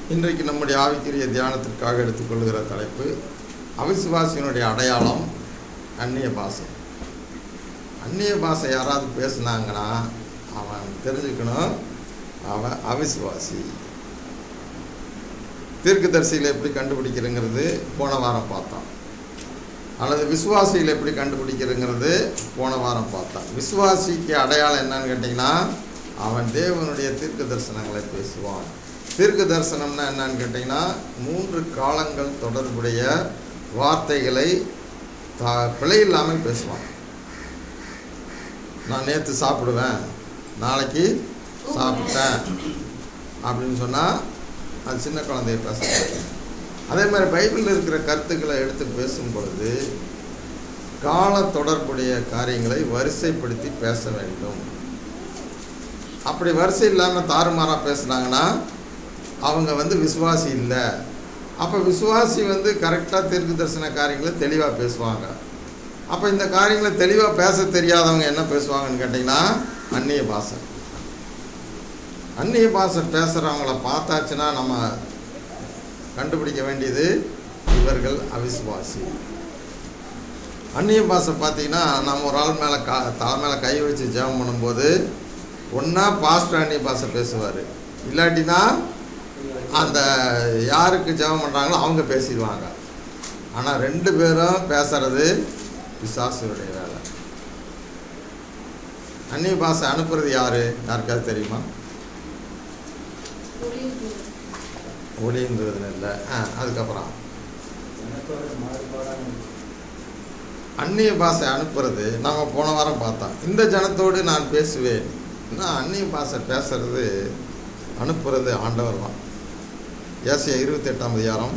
இன்றைக்கு நம்முடைய ஆவிக்குரிய தியானத்திற்காக எடுத்துக்கொள்கிற தலைப்பு அவிசுவாசியினுடைய அடையாளம் அந்நிய பாஷை அந்நிய பாஷை யாராவது பேசுனாங்கன்னா அவன் தெரிஞ்சுக்கணும் அவன் அவிசுவாசி தீர்க்கதரிசியில் எப்படி கண்டுபிடிக்கிறங்கிறது போன வாரம் பார்த்தோம் அல்லது விசுவாசியில் எப்படி கண்டுபிடிக்கிறங்கிறது போன வாரம் பார்த்தோம் விசுவாசிக்கு அடையாளம் என்னன்னு கேட்டிங்கன்னா அவன் தேவனுடைய தீர்க்க தரிசனங்களை பேசுவான் தீர்க்க தரிசனம்னா என்னன்னு கேட்டிங்கன்னா மூன்று காலங்கள் தொடர்புடைய வார்த்தைகளை த பிழை இல்லாமல் பேசுவான் நான் நேற்று சாப்பிடுவேன் நாளைக்கு சாப்பிட்டேன் அப்படின்னு சொன்னால் அது சின்ன குழந்தைய பேசுகிறாங்க அதே மாதிரி பைபிளில் இருக்கிற கருத்துக்களை எடுத்து பேசும் பொழுது கால தொடர்புடைய காரியங்களை வரிசைப்படுத்தி பேச வேண்டும் அப்படி வரிசை இல்லாமல் தாறுமாறாக பேசுனாங்கன்னா அவங்க வந்து விசுவாசி இல்லை அப்போ விசுவாசி வந்து கரெக்டாக தீர்க்க தரிசன காரியங்களை தெளிவாக பேசுவாங்க அப்போ இந்த காரியங்களை தெளிவாக பேச தெரியாதவங்க என்ன பேசுவாங்கன்னு கேட்டிங்கன்னா அந்நிய பாஷை அந்நிய பாஷை பேசுகிறவங்கள பார்த்தாச்சுன்னா நம்ம கண்டுபிடிக்க வேண்டியது இவர்கள் அவிசுவாசி அந்நிய பாஷை பார்த்தீங்கன்னா நம்ம ஒரு ஆள் மேலே கா தலை மேலே கை வச்சு ஜெபம் பண்ணும்போது ஒன்றா பாஸ்டர் அந்நிய பாஷை பேசுவார் இல்லாட்டினா அந்த யாருக்கு ஜெபம் பண்ணுறாங்களோ அவங்க பேசிடுவாங்க ஆனால் ரெண்டு பேரும் பேசுறது பிசாசுடைய வேலை அந்நிய பாஷை அனுப்புறது யாரு யாருக்காவது தெரியுமா ஒளிங்கிறது இல்லை ஆ அதுக்கப்புறம் அந்நிய பாஷை அனுப்புறது நம்ம போன வாரம் பார்த்தோம் இந்த ஜனத்தோடு நான் பேசுவேன் நான் அந்நிய பாஷை பேசுறது அனுப்புறது ஆண்டவர் தான் ஏசியா இருபத்தெட்டாம் அதிகாரம்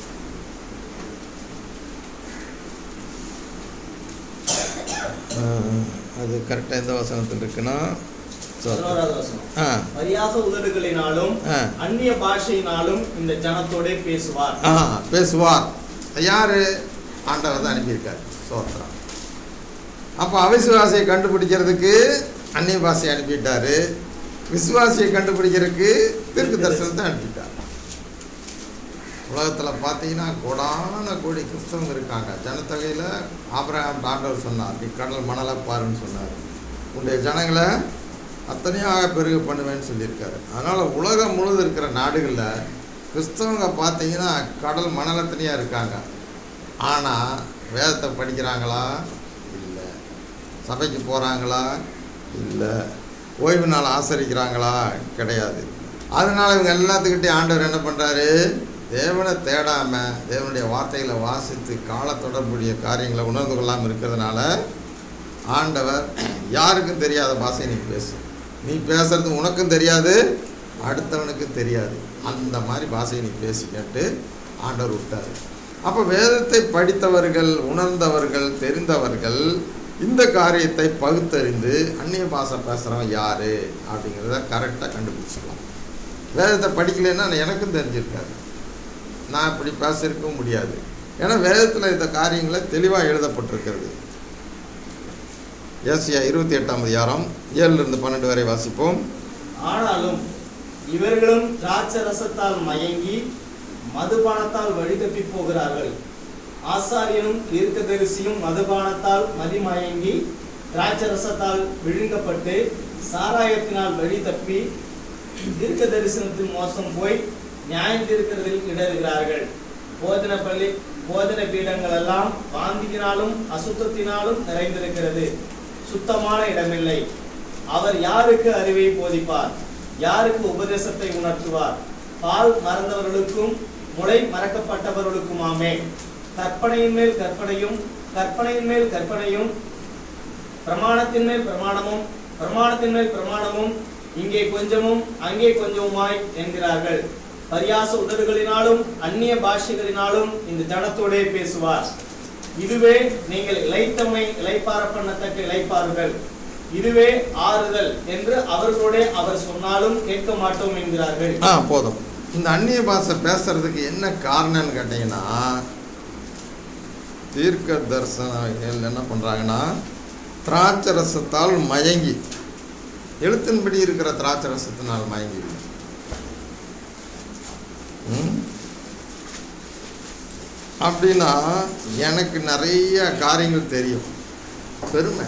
ஆ, அது கரெக்டாக எந்த வசனத்தில் இருக்குன்னா sorry. பதினோராவது வசனம். ஆ பரியாச உதடுகளினாலும் ஆ அந்நிய பாஷையினாலும் இந்த ஜனத்தோடே பேசுவார் ஆ பேசுவார் யார் ஆண்டவர் தான் அனுப்பியிருக்கார் சோத்ரா அப்போ அவிசுவாசியை கண்டுபிடிக்கிறதுக்கு அந்நிய பாஷையை அனுப்பிட்டாரு விசுவாசியை கண்டுபிடிக்கிறதுக்கு திருக்கு தரிசனத்தை அனுப்பிட்டார் உலகத்தில் பார்த்தீங்கன்னா கோடான கோடி கிறிஸ்தவங்க இருக்காங்க ஜனத்தொகையில் ஆபிரகாம் ஆண்டவர் சொன்னார் நீ கடல் மணலை பாருன்னு சொன்னார் உன்னுடைய ஜனங்களை அத்தனையாக பெருக பண்ணுவேன்னு சொல்லியிருக்காரு அதனால் உலகம் முழுவதும் இருக்கிற நாடுகளில் கிறிஸ்தவங்க பார்த்தீங்கன்னா கடல் மணலத்தனையாக இருக்காங்க ஆனால் வேதத்தை படிக்கிறாங்களா இல்லை சபைக்கு போகிறாங்களா இல்லை ஓய்வு நாள் ஆசரிக்கிறாங்களா கிடையாது அதனால் இவங்க எல்லாத்துக்கிட்டையும் ஆண்டவர் என்ன பண்ணுறாரு தேவனை தேடாமல் தேவனுடைய வார்த்தைகளை வாசித்து கால தொடர்புடைய காரியங்களை உணர்ந்து கொள்ளாமல் இருக்கிறதுனால ஆண்டவர் யாருக்கும் தெரியாத பாஷை நீ பேசு நீ பேசுறது உனக்கும் தெரியாது அடுத்தவனுக்கும் தெரியாது அந்த மாதிரி பாஷையை நீ பேசி கேட்டு ஆண்டவர் விட்டார் அப்போ வேதத்தை படித்தவர்கள் உணர்ந்தவர்கள் தெரிந்தவர்கள் இந்த காரியத்தை பகுத்தறிந்து அந்நிய பாஷை பேசுகிறவன் யார் அப்படிங்கிறத கரெக்டாக கண்டுபிடிச்சிடலாம் வேதத்தை படிக்கலைன்னா எனக்கும் தெரிஞ்சிருக்காது நான் இப்படி பேசியிருக்கவும் முடியாது ஏன்னா வேதத்தில் இந்த காரியங்களை தெளிவாக எழுதப்பட்டிருக்கிறது ஏசியா இருபத்தி எட்டாம் அதிகாரம் ஏழுலேருந்து பன்னெண்டு வரை வாசிப்போம் ஆனாலும் இவர்களும் திராட்சை ரசத்தால் மயங்கி மதுபானத்தால் வழிதப்பி போகிறார்கள் ஆசாரியனும் தீர்க்கதரிசியும் மதுபானத்தால் மதிமயங்கி திராட்சை ரசத்தால் விழுங்கப்பட்டு சாராயத்தினால் வழி தப்பி தீர்க்க தரிசனத்தில் மோசம் போய் நியாயம் தீர்க்கிறதில் இடறுகிறார்கள் போதன பள்ளி போதன பீடங்கள் எல்லாம் வாந்தியினாலும் அசுத்தத்தினாலும் நிறைந்திருக்கிறது சுத்தமான இடமில்லை அவர் யாருக்கு அறிவை போதிப்பார் யாருக்கு உபதேசத்தை உணர்த்துவார் பால் மறந்தவர்களுக்கும் முளை மறக்கப்பட்டவர்களுக்குமாமே கற்பனையின் மேல் கற்பனையும் கற்பனையின் மேல் கற்பனையும் பிரமாணத்தின் மேல் பிரமாணமும் பிரமாணத்தின் மேல் பிரமாணமும் இங்கே கொஞ்சமும் அங்கே கொஞ்சமுமாய் என்கிறார்கள் பரியாச உதடுகளினாலும் அந்நிய பாஷைகளினாலும் இந்த ஜனத்தோடே பேசுவார் இதுவே நீங்கள் இளைத்தமை இளைப்பார பண்ணத்தக்க இளைப்பாறுகள் இதுவே ஆறுதல் என்று அவர்களோட அவர் சொன்னாலும் கேட்க மாட்டோம் என்கிறார்கள் ஆ போதும் இந்த அந்நிய பாஷை பேசுறதுக்கு என்ன காரணம்னு கேட்டிங்கன்னா தீர்க்க தரிசனம் என்ன பண்ணுறாங்கன்னா திராட்சை ரசத்தால் மயங்கி எழுத்தின்படி இருக்கிற திராட்சை ரசத்தினால் மயங்கி இல்லை. அப்படின்னா எனக்கு நிறைய காரியங்கள் தெரியும் பெருமை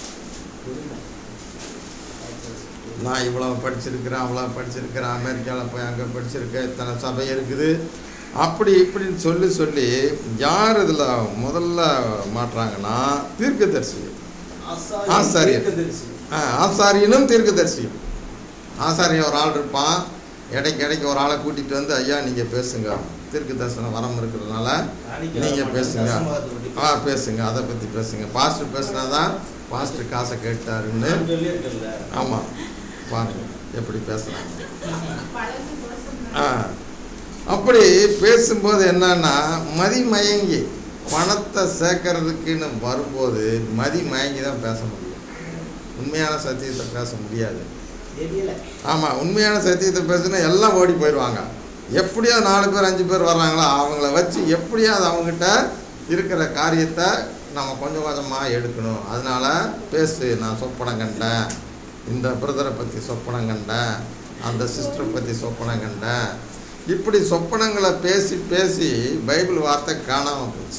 நான் இவ்வளோ படிச்சிருக்கிறேன் அவ்வளோ படிச்சிருக்கிறேன் அமெரிக்காவில் போய் அங்கே படிச்சிருக்கேன் இத்தனை சபை இருக்குது அப்படி இப்படின்னு சொல்லி சொல்லி யார் இதில் முதல்ல மாட்டுறாங்கன்னா தீர்க்கதரிசி ஆசாரியர். தீர்க்கதரிசி. ஆ, ஆசாரியனும் தீர்க்கதரிசியும் ஆசாரியன் ஒரு ஆள் இருப்பான் இடைக்கு இடைக்கு ஒரு ஆளை கூட்டிகிட்டு வந்து ஐயா நீங்கள் பேசுங்க தீர்க்க தரிசனம் வரம் இருக்கிறதுனால காணிக்கை நீங்கள் வர பேசுங்க மாட்டேன், தசமபாகத்தை பத்தி ஆ பேசுங்க அதை பற்றி பேசுங்க பாஸ்டர் பேசுனா தான் பாஸ்டர் காசை கேட்டாருன்னு நான் சொல்லியிருக்கேன்ல. ஆமாம் பாருங்க எப்படி பேசுகிறாங்க பழகு தோசம் ஆ அப்படி பேசும்போது என்னன்னா மதி மயங்கி பணத்தை சேர்க்கறதுக்குன்னு வரும்போது மதி மயங்கி தான் பேச முடியும் உண்மையான சத்தியத்தை பேச முடியாது தெரியல ஆமாம் உண்மையான சத்தியத்தை பேசுனா எல்லாம் ஓடி போயிடுவாங்க எப்படியோ நாலு பேர் அஞ்சு பேர் வர்றாங்களோ அவங்கள வச்சு எப்படியாவது அவங்ககிட்ட இருக்கிற காரியத்தை நம்ம கொஞ்சம் கொஞ்சமாக எடுக்கணும் அதனால பேசு நான் சொப்பனம் கண்டேன் இந்த பிரதரை பற்றி சொப்பனம் கண்டேன் அந்த சிஸ்டரை பற்றி சொப்பனம் கண்டேன் இப்படி சொப்பனங்களை பேசி பேசி பைபிள் வார்த்தை காணாமல் போச்சு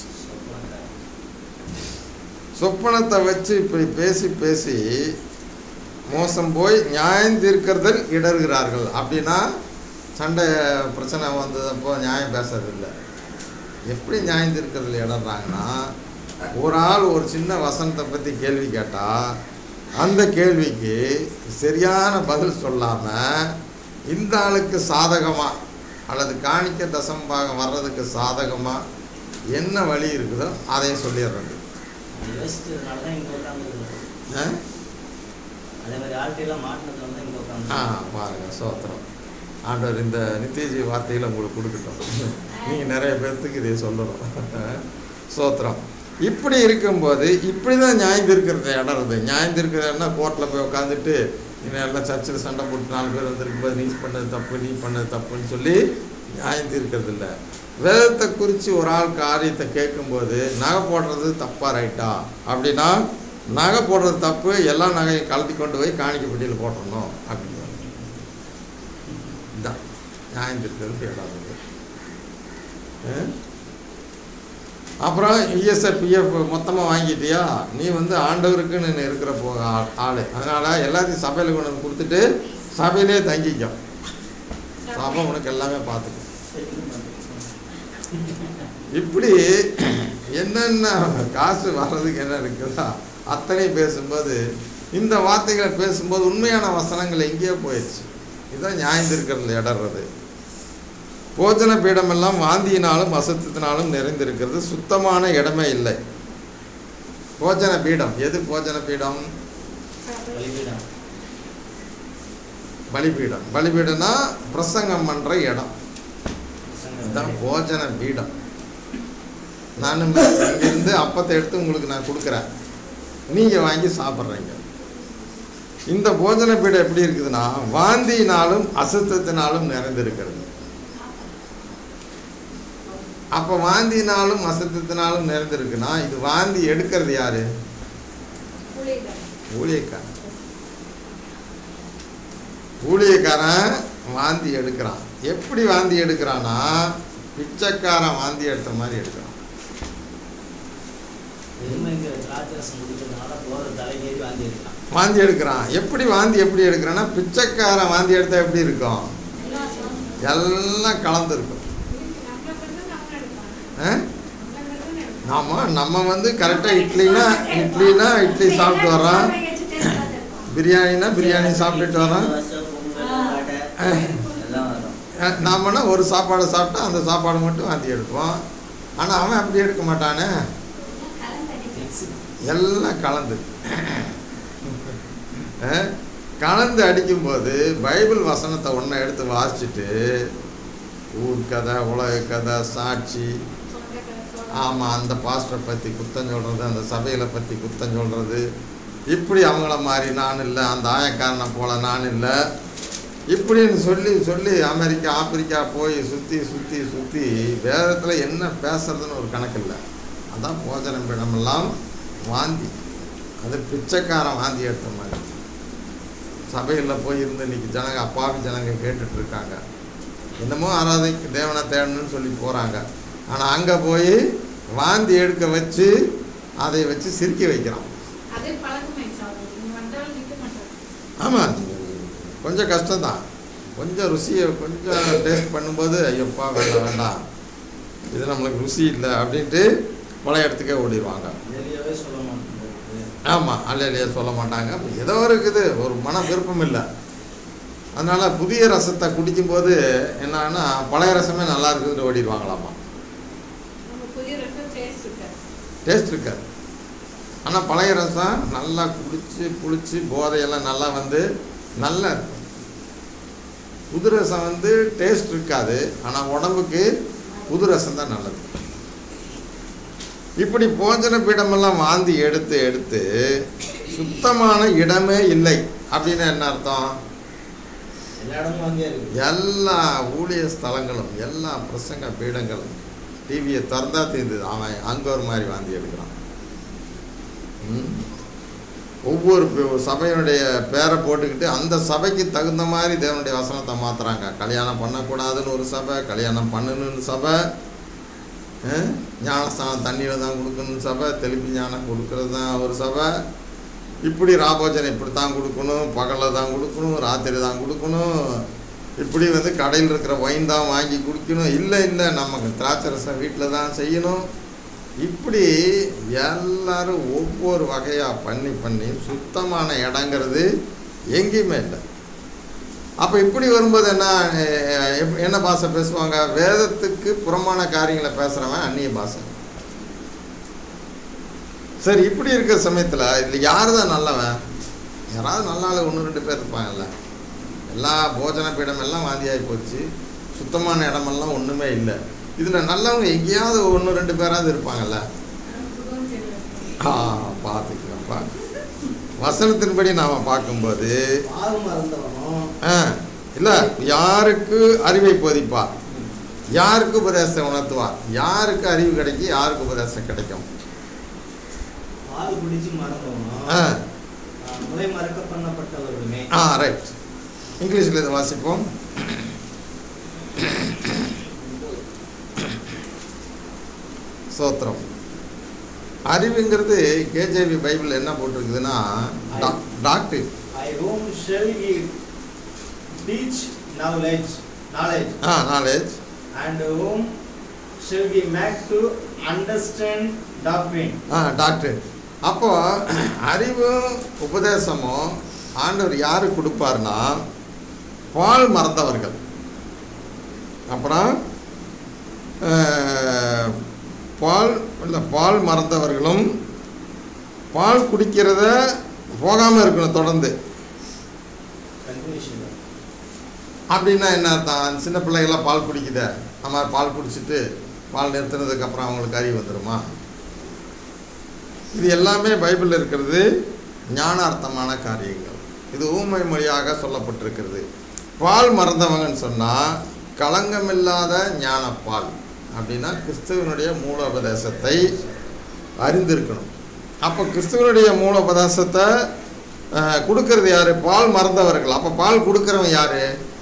சொப்பனத்தை வச்சு இப்படி பேசி பேசி மோசம் போய் நியாயம் தீர்க்கிறதில் இடறுகிறார்கள் அப்படின்னா சண்டை பிரச்சனை வந்ததப்போ நியாயம் பேசுறது இல்லை எப்படி நியாயம் தீர்க்கிறதுல இடறாங்கன்னா ஒரு ஆள் ஒரு சின்ன வசனத்தை பற்றி கேள்வி கேட்டால் அந்த கேள்விக்கு சரியான பதில் சொல்லாமல் இந்த ஆளுக்கு சாதகமாக அல்லது காணிக்க தசம்பாகம் வர்றதுக்கு சாதகமாக என்ன வழி இருக்குதோ அதையும் சொல்லிடுறது யோசிச்சதுனால தான் இங்கே உட்காந்துருக்கோம் ஆ? அதே மாதிரி ஆள்கிட்டலாம் மாட்டினதுனால தான் இங்கே ஆ உட்காந்து பாருங்க சோத்திரம் ஆண்டவர் இந்த நித்தியஜி வார்த்தையில் உங்களுக்கு கொடுக்கட்டும் நீங்கள் நிறைய பேர்த்துக்கு இதை சொல்லணும் சோத்திரம் இப்படி இருக்கும்போது இப்படி தான் நியாயம் இருக்கிறது இடறது நியாயம் இருக்கிறதுனா கோர்ட்டில் போய் உட்காந்துட்டு இன்னும் எல்லாம் சர்ச்சில் சண்டை போட்டு நாலு பேர் வந்திருக்கும்போது நீ பண்ணது தப்பு நீ பண்ணது தப்புன்னு சொல்லி நியாயம் தீர்க்கிறது இல்லை வேதத்தை குறித்து ஒரு ஆள் காரியத்தை கேட்கும்போது நகை போடுறது தப்பா ரைட்டா அப்படின்னா நகை போடுறது தப்பு எல்லா நகையும் கலத்தி கொண்டு போய் காணிக்க பெட்டியில் போட்டுறணும் அப்படின்னு இதான் நியாயம் தீர்க்கிறது இடம் அது. ஆ? அப்புறம் இஎஸ்ஐ பிஎஃப் மொத்தமாக வாங்கிட்டியா நீ வந்து ஆண்டவருக்குன்னு இருக்கிற போ ஆ- ஆளு அதனால் எல்லாத்தையும் சபையில் கொண்டு வந்து கொடுத்துட்டு சபையிலே தங்கிக்கோ சபை உனக்கு எல்லாமே பார்த்துக்கும் இப்படி என்னென்ன காசு வர்றதுக்கு என்ன இருக்குதா அத்தனை பேசும்போது இந்த வார்த்தைகளை பேசும்போது உண்மையான வசனங்கள் எங்கேயோ போயிடுச்சு இதுதான் நியாயந்திருக்கிறதுல இடறது போஜன பீடமெல்லாம் வாந்தியினாலும் அசுத்தத்தினாலும் நிறைந்திருக்கிறது சுத்தமான இடமே இல்லை போஜன பீடம் எது போஜன பீடம் பலிபீடம் பலிபீடம் பலிபீடம்னா பிரசங்கம் பண்ணுற இடம் இதுதான் போஜன பீடம் நான் இங்கிருந்து அப்பத்தை எடுத்து உங்களுக்கு நான் கொடுக்குறேன் நீங்கள் வாங்கி சாப்பிட்றீங்க இந்த போஜன பீடம் எப்படி இருக்குதுன்னா வாந்தியினாலும் அசுத்தத்தினாலும் நிறைந்திருக்கிறது அப்போ வாந்தியினாலும் அசுத்தத்தினாலும் நிறைந்திருக்குன்னா இது வாந்தி எடுக்கிறது யாரு புளிகள் ஊழியக்காரன் ஊழியக்காரன் வாந்தி எடுக்கிறான் எப்படி வாந்தி எடுக்கிறான்னா பிச்சைக்காரன் வாந்தி எடுத்த மாதிரி எடுக்கிறான் எருமைக்கு திராட்சரசம் குடிக்கிறதுனால போகிற தலைக்கேறி வாந்தி எடுக்கலாம் வாந்தி எடுக்கிறான் எப்படி வாந்தி எப்படி எடுக்கிறான்னா பிச்சைக்காரன் வாந்தி எடுத்தா எப்படி இருக்கும் எல்லாம் சாப்பிட்டு எல்லாம் கலந்துருக்கும் நம்மளை வந்து நம்ம எடுப்பாங்க ஆ? நம்மளை வந்து எடுப்பாங்க ஆமாம் நம்ம வந்து கரெக்டாக இட்லினா இட்லினா இட்லி சாப்பிட்டு வரோம் பிரியாணினா பிரியாணி சாப்பிட்டுட்டு வரோம் தோசை, பொங்கல், வடை, எல்லாம் வரும் அஹ் நாமனா ஒரு சாப்பாடு சாப்பிட்டா அந்த சாப்பாடு மட்டும் வாந்தி எடுப்போம் ஆனால் அவன் அப்படி எடுக்க மாட்டானே மிக்ஸி எல்லாம் கலந்து அஹ் கலந்து அடிக்கும்போது பைபிள் வசனத்தை ஒன்றை எடுத்து வாசிச்சுட்டு ஊர் கதை உலக கதை சாட்சி ஆமாம் அந்த பாஸ்டரை பற்றி குத்தம் சொல்கிறது அந்த சபையில் பற்றி குத்தம் சொல்கிறது இப்படி அவங்கள மாதிரி நான் இல்லை அந்த ஆயக்காரனை போல நான் இல்லை இப்படின்னு சொல்லி சொல்லி அமெரிக்கா ஆப்பிரிக்கா போய் சுற்றி சுற்றி சுற்றி வேதத்தில் என்ன பேசுறதுன்னு ஒரு கணக்கு இல்லை அதான் போஜனம் பிடமெல்லாம் வாந்தி அது பிச்சைக்காரன் வாந்தி எடுத்த மாதிரி சபையில் போய் இருந்து இன்னைக்கு ஜனங்க அப்பாவி ஜனங்க கேட்டுட்டு இருக்காங்க என்னமோ ஆராதனைக்கு தேவனை தேடணும்னு சொல்லி போகிறாங்க ஆனால் அங்கே போய் வாந்தி எடுக்க வச்சு அதை வச்சு சிரிக்க வைக்கிறான் அதே பழக்கமாயிடுச்சு அவருக்கு இங்க வந்தாலும் நிக்க மாட்டாரு ஆமாம் கொஞ்சம் கஷ்டம்தான் கொஞ்சம் ருசியை கொஞ்சம் டேஸ்ட் பண்ணும்போது ஐயோப்பா வேண்டாம் வேண்டாம் இது நம்மளுக்கு ருசி இல்லை அப்படின்ட்டு பழைய இடத்துக்கே ஓடிடுவாங்க வெளியவே சொல்ல மாட்டேங்குது ஆமாம் அல்லையா சொல்ல மாட்டாங்க ஏதோ இருக்குது ஒரு மன விருப்பம் இல்லை அதனால் புதிய ரசத்தை குடிக்கும்போது என்னன்னா பழைய ரசமே நல்லா இருக்குதுன்னு ஓடிடுவாங்களாமா நம்ம புதிய ரசம் டேஸ்ட் இருக்காது டேஸ்ட் இருக்காது ஆனால் பழைய ரசம் நல்லா குடிச்சு புளிச்சு போதையெல்லாம் நல்லா வந்து நல்லா இருக்கும் புது ரசம் வந்து டேஸ்ட் இருக்காது ஆனால் உடம்புக்கு புது ரசம் தான் நல்லது இப்படி போஜன பீடமெல்லாம் வாந்தி எடுத்து எடுத்து சுத்தமான இடமே இல்லை அப்படின்னு என்ன அர்த்தம் எல்லா இடமும் அங்கே இருக்கு எல்லா ஊழிய ஸ்தலங்களும் எல்லா பிரசங்க பீடங்களும் டிவியை திறந்தா தீர்ந்தது அவன் அங்கே ஒரு மாதிரி வாந்தி எடுக்கிறான் ம். ஒவ்வொரு பே- சபையினுடைய பேரை போட்டுக்கிட்டு அந்த சபைக்கு தகுந்த மாதிரி தேவனுடைய வசனத்தை மாத்துறாங்க கல்யாணம் பண்ணக்கூடாதுன்னு ஒரு சபை கல்யாணம் பண்ணணும்னு சபை அஹ், ஞானஸ்தானம் தண்ணியில் தான் கொடுக்கணும்னு சபை தெளிப்பு ஞானம் கொடுக்கறது தான் ஒரு சபை இப்படி ராபோஜனை இப்படி தான் கொடுக்கணும் பகலில் தான் கொடுக்கணும் ராத்திரி தான் கொடுக்கணும் இப்படி வந்து கடையில் இருக்கிற ஒயின் தான் வாங்கி குடிக்கணும் இல்லை இல்லை நமக்கு திராட்சை ரசம் வீட்டில் தான் செய்யணும் இப்படி எல்லாரும் ஒவ்வொரு வகையாக பண்ணி பண்ணி சுத்தமான இடங்கிறது எங்கேயுமே இல்லை அப்போ இப்படி வரும்போது என்ன அஹ், எப்- என்ன பாஷை பேசுவாங்க வேதத்துக்கு புறமான காரியங்களை பேசுகிறவன் அந்நிய பாஷை சரி இப்படி இருக்கிற சமயத்தில் இதில் யார் தான் நல்லவன் யாராவது நல்ல ஆளு ஒன்று ரெண்டு பேர் இருப்பாங்கல்ல எல்லா போஜன பீடம் எல்லாம் வாந்தியாகி போச்சு சுத்தமான இடமெல்லாம் ஒன்றுமே இல்லை இதில் நல்லவங்க எங்கேயாவது ஒன்று ரெண்டு பேராவது இருப்பாங்கல்ல புதுவும் தெரியாது ஆ பார்த்துக்கலாம்ப்பா வசனத்தின்படி நாம் பார்க்கும்போது பால் மறந்தவனும் ஆ இல்லை யாருக்கு அறிவை போதிப்பார் யாருக்கு உபதேசம் உணர்த்துவார் யாருக்கு அறிவு கிடைக்கும் யாருக்கு உபதேசம் கிடைக்கும் பால் குடிச்சு மறந்தவனும் ஆ ஆ, முறை மறக்க பண்ணப்பட்டவர்களுமே ஆ ரைட் இங்கிலீஷில் இதை வாசிப்போம் சோத்திரம் அறிவுங்கிறது கேஜேபி பைபிள் என்ன போட்டிருக்குதுன்னா டாக்- doctrine I whom shall ye teach knowledge, knowledge, ah knowledge and whom shall we make to understand doctrine. Ah doctrine அப்போ அறிவும் உபதேசமும் ஆண்டவர் யாரு கொடுப்பார்னா பால் மறந்தவர்கள் அப்புறம் அஹ், பால் இல்லை பால் மறந்தவர்களும் பால் குடிக்கிறத போகாமல் இருக்கணும் தொடர்ந்து Continuation. அப்படின்னா என்ன அர்த்தம் சின்ன பிள்ளைகள்லாம் பால் குடிக்குதே நம்ம பால் குடிச்சிட்டு பால் நிறுத்தினதுக்கு அப்புறம் அவங்களுக்கு அறிவு வந்துடுமா இது எல்லாமே பைபிளில் இருக்கிறது ஞானார்த்தமான காரியங்கள் இது ஊமை மொழியாக சொல்லப்பட்டிருக்கிறது பால் மறந்தவங்கன்னு சொன்னால் களங்கமில்லாத ஞானப்பால் அப்படின்னா கிறிஸ்துவனுடைய மூலோபதேசத்தை அறிந்திருக்கணும் அப்போ கிறிஸ்துவனுடைய மூலோபதேசத்தை அஹ், கொடுக்கறது யார் பால் மறந்தவர்கள் அப்போ பால் கொடுக்குறவன் யார்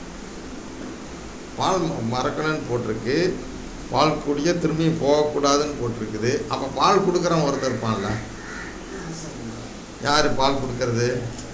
பால் ம- மறக்கணும்னு போட்டிருக்கு பால் குடிய திரும்பி போகக்கூடாதுன்னு போட்டிருக்குது அப்போ பால் கொடுக்குறவன் ஒருத்தர் இருப்பான்ல யார் பால் கொடுக்கறது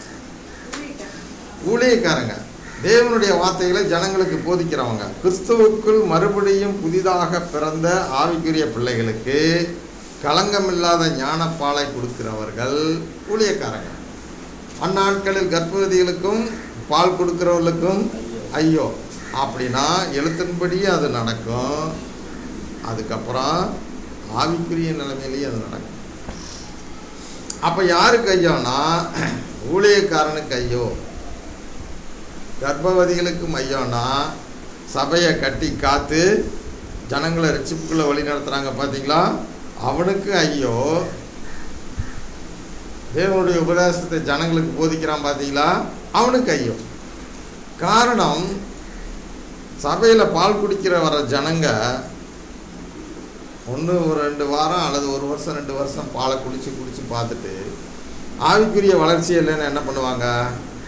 ஊழியக்காரங்க தேவனுடைய வார்த்தைகளை ஜனங்களுக்கு போதிக்கிறவங்க கிறிஸ்துவுக்குள் மறுபடியும் புதிதாக பிறந்த ஆவிக்குரிய பிள்ளைகளுக்கு களங்கமில்லாத ஞானப்பாலை கொடுக்கிறவர்கள் ஊழியக்காரங்க அந்நாட்களில் கர்ப்பவதிகளுக்கும் பால் கொடுக்கிறவர்களுக்கும் ஐயோ அப்படின்னா எழுத்தின்படி அது நடக்கும் அதுக்கப்புறம் ஆவிக்குரிய நிலைமையிலேயே அது நடக்கும் அப்போ யாருக்கு ஐயோன்னா ஊழியக்காரனுக்கு ஐயோ கர்ப்பவதிகளுக்கும் ஐயோன்னா சபையை கட்டி காத்து ஜனங்களை ரட்சிப்புக்குள்ளே வழி நடத்துகிறாங்க பார்த்தீங்களா அவனுக்கு ஐயோ தேவனுடைய உபதேசத்தை ஜனங்களுக்கு போதிக்கிறான் பார்த்தீங்களா அவனுக்கு ஐயோ காரணம் சபையில் பால் குடிக்கிற வர ஜனங்க ஒன்று ஒரு ரெண்டு வாரம் அல்லது ஒரு வருஷம் ரெண்டு வருஷம் பாலை குடிச்சு குடிச்சு பார்த்துட்டு ஆவிக்குரிய வளர்ச்சி இல்லைன்னு என்ன பண்ணுவாங்க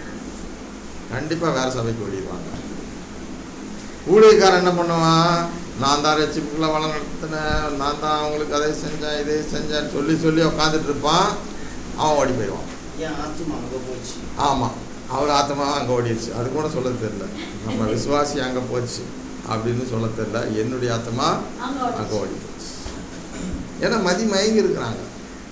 கண்டிப்பாக வேறு சபைக்கு ஓடிடுவாங்க ஊழியக்காரன் என்ன பண்ணுவான் நான் தான் ரசிப்புக்குள்ளே வளம் நடத்தினேன் நான் தான் அவங்களுக்கு அதை செஞ்சேன் இதை செஞ்சேன்னு சொல்லி சொல்லி உட்காந்துட்டு இருப்பான் அவன் ஓடி போயிடுவான் என் ஆத்துமா அங்க போச்சு ஆமாம் அவர் ஆத்மாவும் அங்கே ஓடிடுச்சு அது கூட சொல்ல தெரியல நம்ம விசுவாசி அங்கே போச்சு அப்படின்னு சொல்ல தெரியல என்னுடைய ஆத்மா அங்க அங்கே ஓடிச்சு. ஓடி போச்சு ஏன்னா மதி மயங்கி இருக்கிறாங்க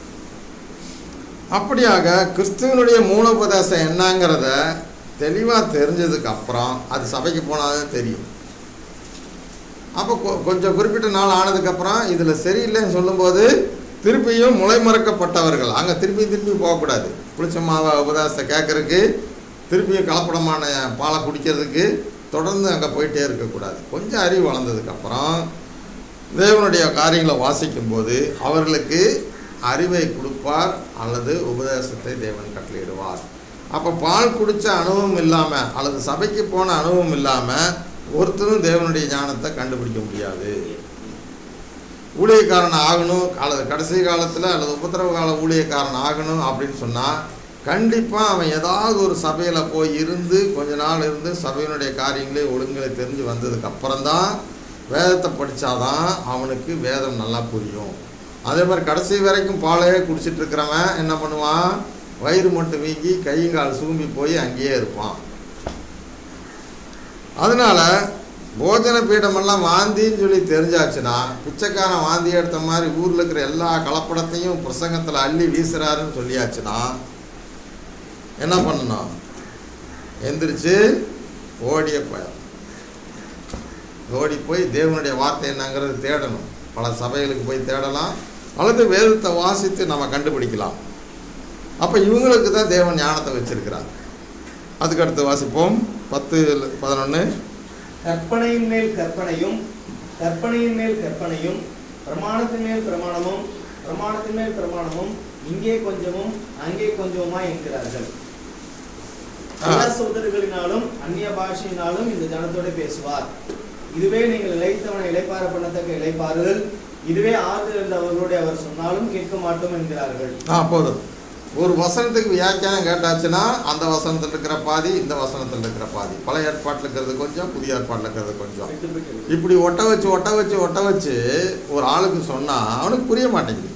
அப்படியாக கிறிஸ்துவனுடைய மூலோபதேசம் என்னங்கிறத தெளிவாக தெரிஞ்சதுக்கு அப்புறம் அது சபைக்கு போனாதான் தெரியும் அப்போ கொ- கொஞ்சம் குறிப்பிட்ட நாள் ஆனதுக்கப்புறம் இதில் சரியில்லைன்னு சொல்லும்போது திருப்பியும் முளை மறக்கப்பட்டவர்கள் அங்கே திருப்பி திருப்பி போகக்கூடாது புளிச்ச மாவை உபதேசத்தை கேட்கறதுக்கு திருப்பியும் கலப்படமான பாலை குடிக்கிறதுக்கு தொடர்ந்து அங்கே போயிட்டே இருக்கக்கூடாது கொஞ்சம் அறிவு வளர்ந்ததுக்கப்புறம் தேவனுடைய காரியங்களை வாசிக்கும்போது அவர்களுக்கு அறிவை கொடுப்பார் அல்லது உபதேசத்தை தேவன் கட்டளையிடுவார் அப்போ பால் குடித்த அனுபவம் இல்லாமல் அல்லது சபைக்கு போன அனுபவம் இல்லாமல் ஒருத்தரும் தேவனுடைய ஞானத்தை கண்டுபிடிக்க முடியாது ஊழியக்காரன் ஆகணும் அல்லது கடைசி காலத்தில் அல்லது உபத்திரவ கால ஊழியக்காரன் ஆகணும் அப்படின்னு சொன்னால் கண்டிப்பாக அவன் ஏதாவது ஒரு சபையில் போய் இருந்து கொஞ்ச நாள் இருந்து சபையினுடைய காரியங்களை ஒழுங்குகளை தெரிஞ்சு வந்ததுக்கு அப்புறம்தான் வேதத்தை படித்தாதான் அவனுக்கு வேதம் நல்லா புரியும் அதே மாதிரி கடைசி வரைக்கும் பாலையே குடிச்சிட்டு இருக்கிறவன் என்ன பண்ணுவான் வயிறு மட்டும் வீங்கி கையும் சூம்பி போய் அங்கேயே இருப்பான் அதனால போஜன பீடமெல்லாம் வாந்தின்னு சொல்லி தெரிஞ்சாச்சுன்னா பிச்சைக்காரன் வாந்தி எடுத்த மாதிரி ஊரில் இருக்கிற எல்லா கலப்படத்தையும் பிரசங்கத்தில் அள்ளி வீசுறாருன்னு சொல்லியாச்சுன்னா என்ன பண்ணணும் எந்திரிச்சு ஓடிய போய் ஓடி போய் தேவனுடைய வார்த்தை என்னங்கிறது தேடணும் பல சபைகளுக்கு போய் தேடலாம் அல்லது வேதத்தை வாசித்து நம்ம கண்டுபிடிக்கலாம் அப்போ இவங்களுக்கு தான் தேவன் ஞானத்தை வச்சிருக்கிறார் அதுக்கடுத்து வாசிப்போம் பத்து பதினொன்று கற்பனையின் மேல் கற்பனையும் கற்பனையின் மேல் கற்பனையும் பிரமாணத்தின் மேல் பிரமாணமும் பிரமாணத்தின் மேல் பிரமாணமும் இங்கே கொஞ்சமும் அங்கே கொஞ்சமுமா என்கிறார்கள் ஆ. எல்லா சோதரர்களினாலும் அந்நிய பாஷையினாலும் இந்த ஜனத்தோட பேசுவார் இதுவே நீங்கள் இழைத்தவனை இளைப்பார பண்ணத்தக்க இளைப்பாறுதல் இதுவே ஆறுதல் என்று அவர்களுடைய அவர் சொன்னாலும் கேட்க மாட்டோம் என்கிறார்கள் ஆ போதும் ஒரு வசனத்துக்கு வியாக்கியானம் கேட்டாச்சுன்னா அந்த வசனத்தில் இருக்கிற பாதி இந்த வசனத்தில் இருக்கிற பாதி பழைய ஏற்பாட்டில் இருக்கிறது கொஞ்சம் புதிய ஏற்பாட்டில் இருக்கிறது கொஞ்சம் விட்டு விட்டு இப்படி ஒட்ட வச்சு ஒட்ட வச்சு ஒட்ட வச்சு ஒரு ஆளுக்கு சொன்னால் அவனுக்கு புரிய மாட்டேங்குது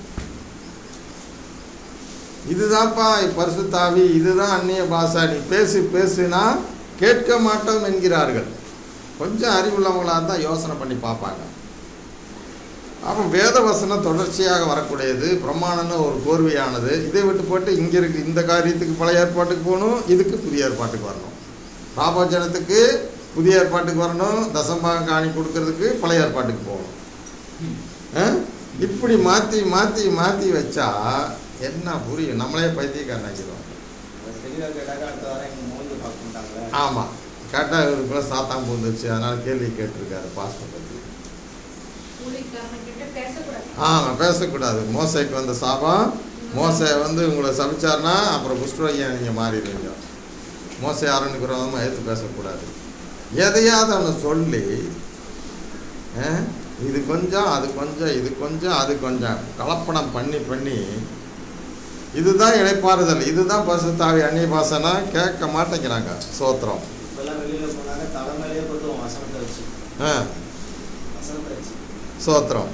இதுதான்ப்பா பரிசுத்தாவி இதுதான் அந்நிய பாஷா நீ பேசு பேசுனா கேட்க மாட்டோம் என்கிறார்கள் கொஞ்சம் அறிவுள்ளவங்களாக இருந்தால் யோசனை பண்ணி பார்ப்பாங்க அப்போ வேத வசனம் தொடர்ச்சியாக வரக்கூடியது பிரமாணம்னு ஒரு கோர்வையானது இதை விட்டு போட்டு இங்கே இருக்கு இந்த காரியத்துக்கு பழைய ஏற்பாட்டுக்கு போகணும் இதுக்கு புதிய ஏற்பாட்டுக்கு வரணும் பாபஜனத்துக்கு புதிய ஏற்பாட்டுக்கு வரணும் தசம்பாகம் காணி கொடுக்கறதுக்கு பழைய ஏற்பாட்டுக்கு போகணும் ஆ? இப்படி மாற்றி மாற்றி மாற்றி வச்சா என்ன புரியும் நம்மளே பைத்தியக்காரனாக்கிடுவோம் தெளிவாக கேட்டாக்க அடுத்த வாரம் எங்க மோந்து பார்க்க மாட்டாங்களே ஆமாம் கேட்டால் இவருக்குள்ள சாத்தான் பூந்துச்சு அதனால் கேள்வி கேட்டிருக்காரு பாஸ்டர் பற்றி ஊழியக்காரன்கிட்ட பேசக்கூடாது ஆமாம் பேசக்கூடாது மோசைக்கு வந்த சாபம் மோசை வந்து உங்களை சபிச்சார்னா அப்புறம் குஷ்டரோகியா நீங்கள் மாறிடுவீங்க மோசை ஆரணிக்கு விரோதமாக எடுத்து பேசக்கூடாது எதையாவது அவனை சொல்லி ஆ, இது கொஞ்சம் அது கொஞ்சம் இது கொஞ்சம் அது கொஞ்சம் கலப்படம் பண்ணி பண்ணி இதுதான் இணைப்பாறுதல் இதுதான் பசுத்தாவி அந்நிய பாசனா கேட்க மாட்டேங்கிறாங்க சோத்திரம் இப்பெல்லாம் வெளியில போனாங்க தலைமையிலே போட்டுவோம் வசனத்தை வச்சு ஆ வசனத்தை வச்சு சோத்திரம்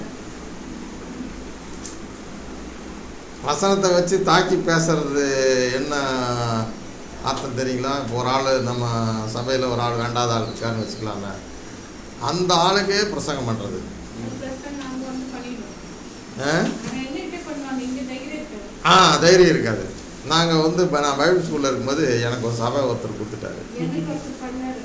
வசனத்தை வச்சு தாக்கி பேசுறது என்ன அர்த்தம் தெரியுங்களா இப்போ ஒரு ஆள் நம்ம சபையில் ஒரு ஆள் வேண்டாத ஆள் இருக்கான்னு வச்சுக்கலாமே அந்த ஆளுக்கே பிரசங்கம் பண்ணுறது ப்ளஸ் நாங்க வந்து பண்ணிடுவோம் ஆ ஆனா என்கிட்ட பண்ணுவாங்க இங்க தைரியம் இருக்காது ஆ தைரியம் இருக்காது நாங்கள் வந்து இப்போ நான் பைபிள் ஸ்கூலில் இருக்கும்போது எனக்கு ஒரு சபை ஒருத்தர் கொடுத்துட்டாரு எனக்கு ஒருத்தர் பண்ணாரு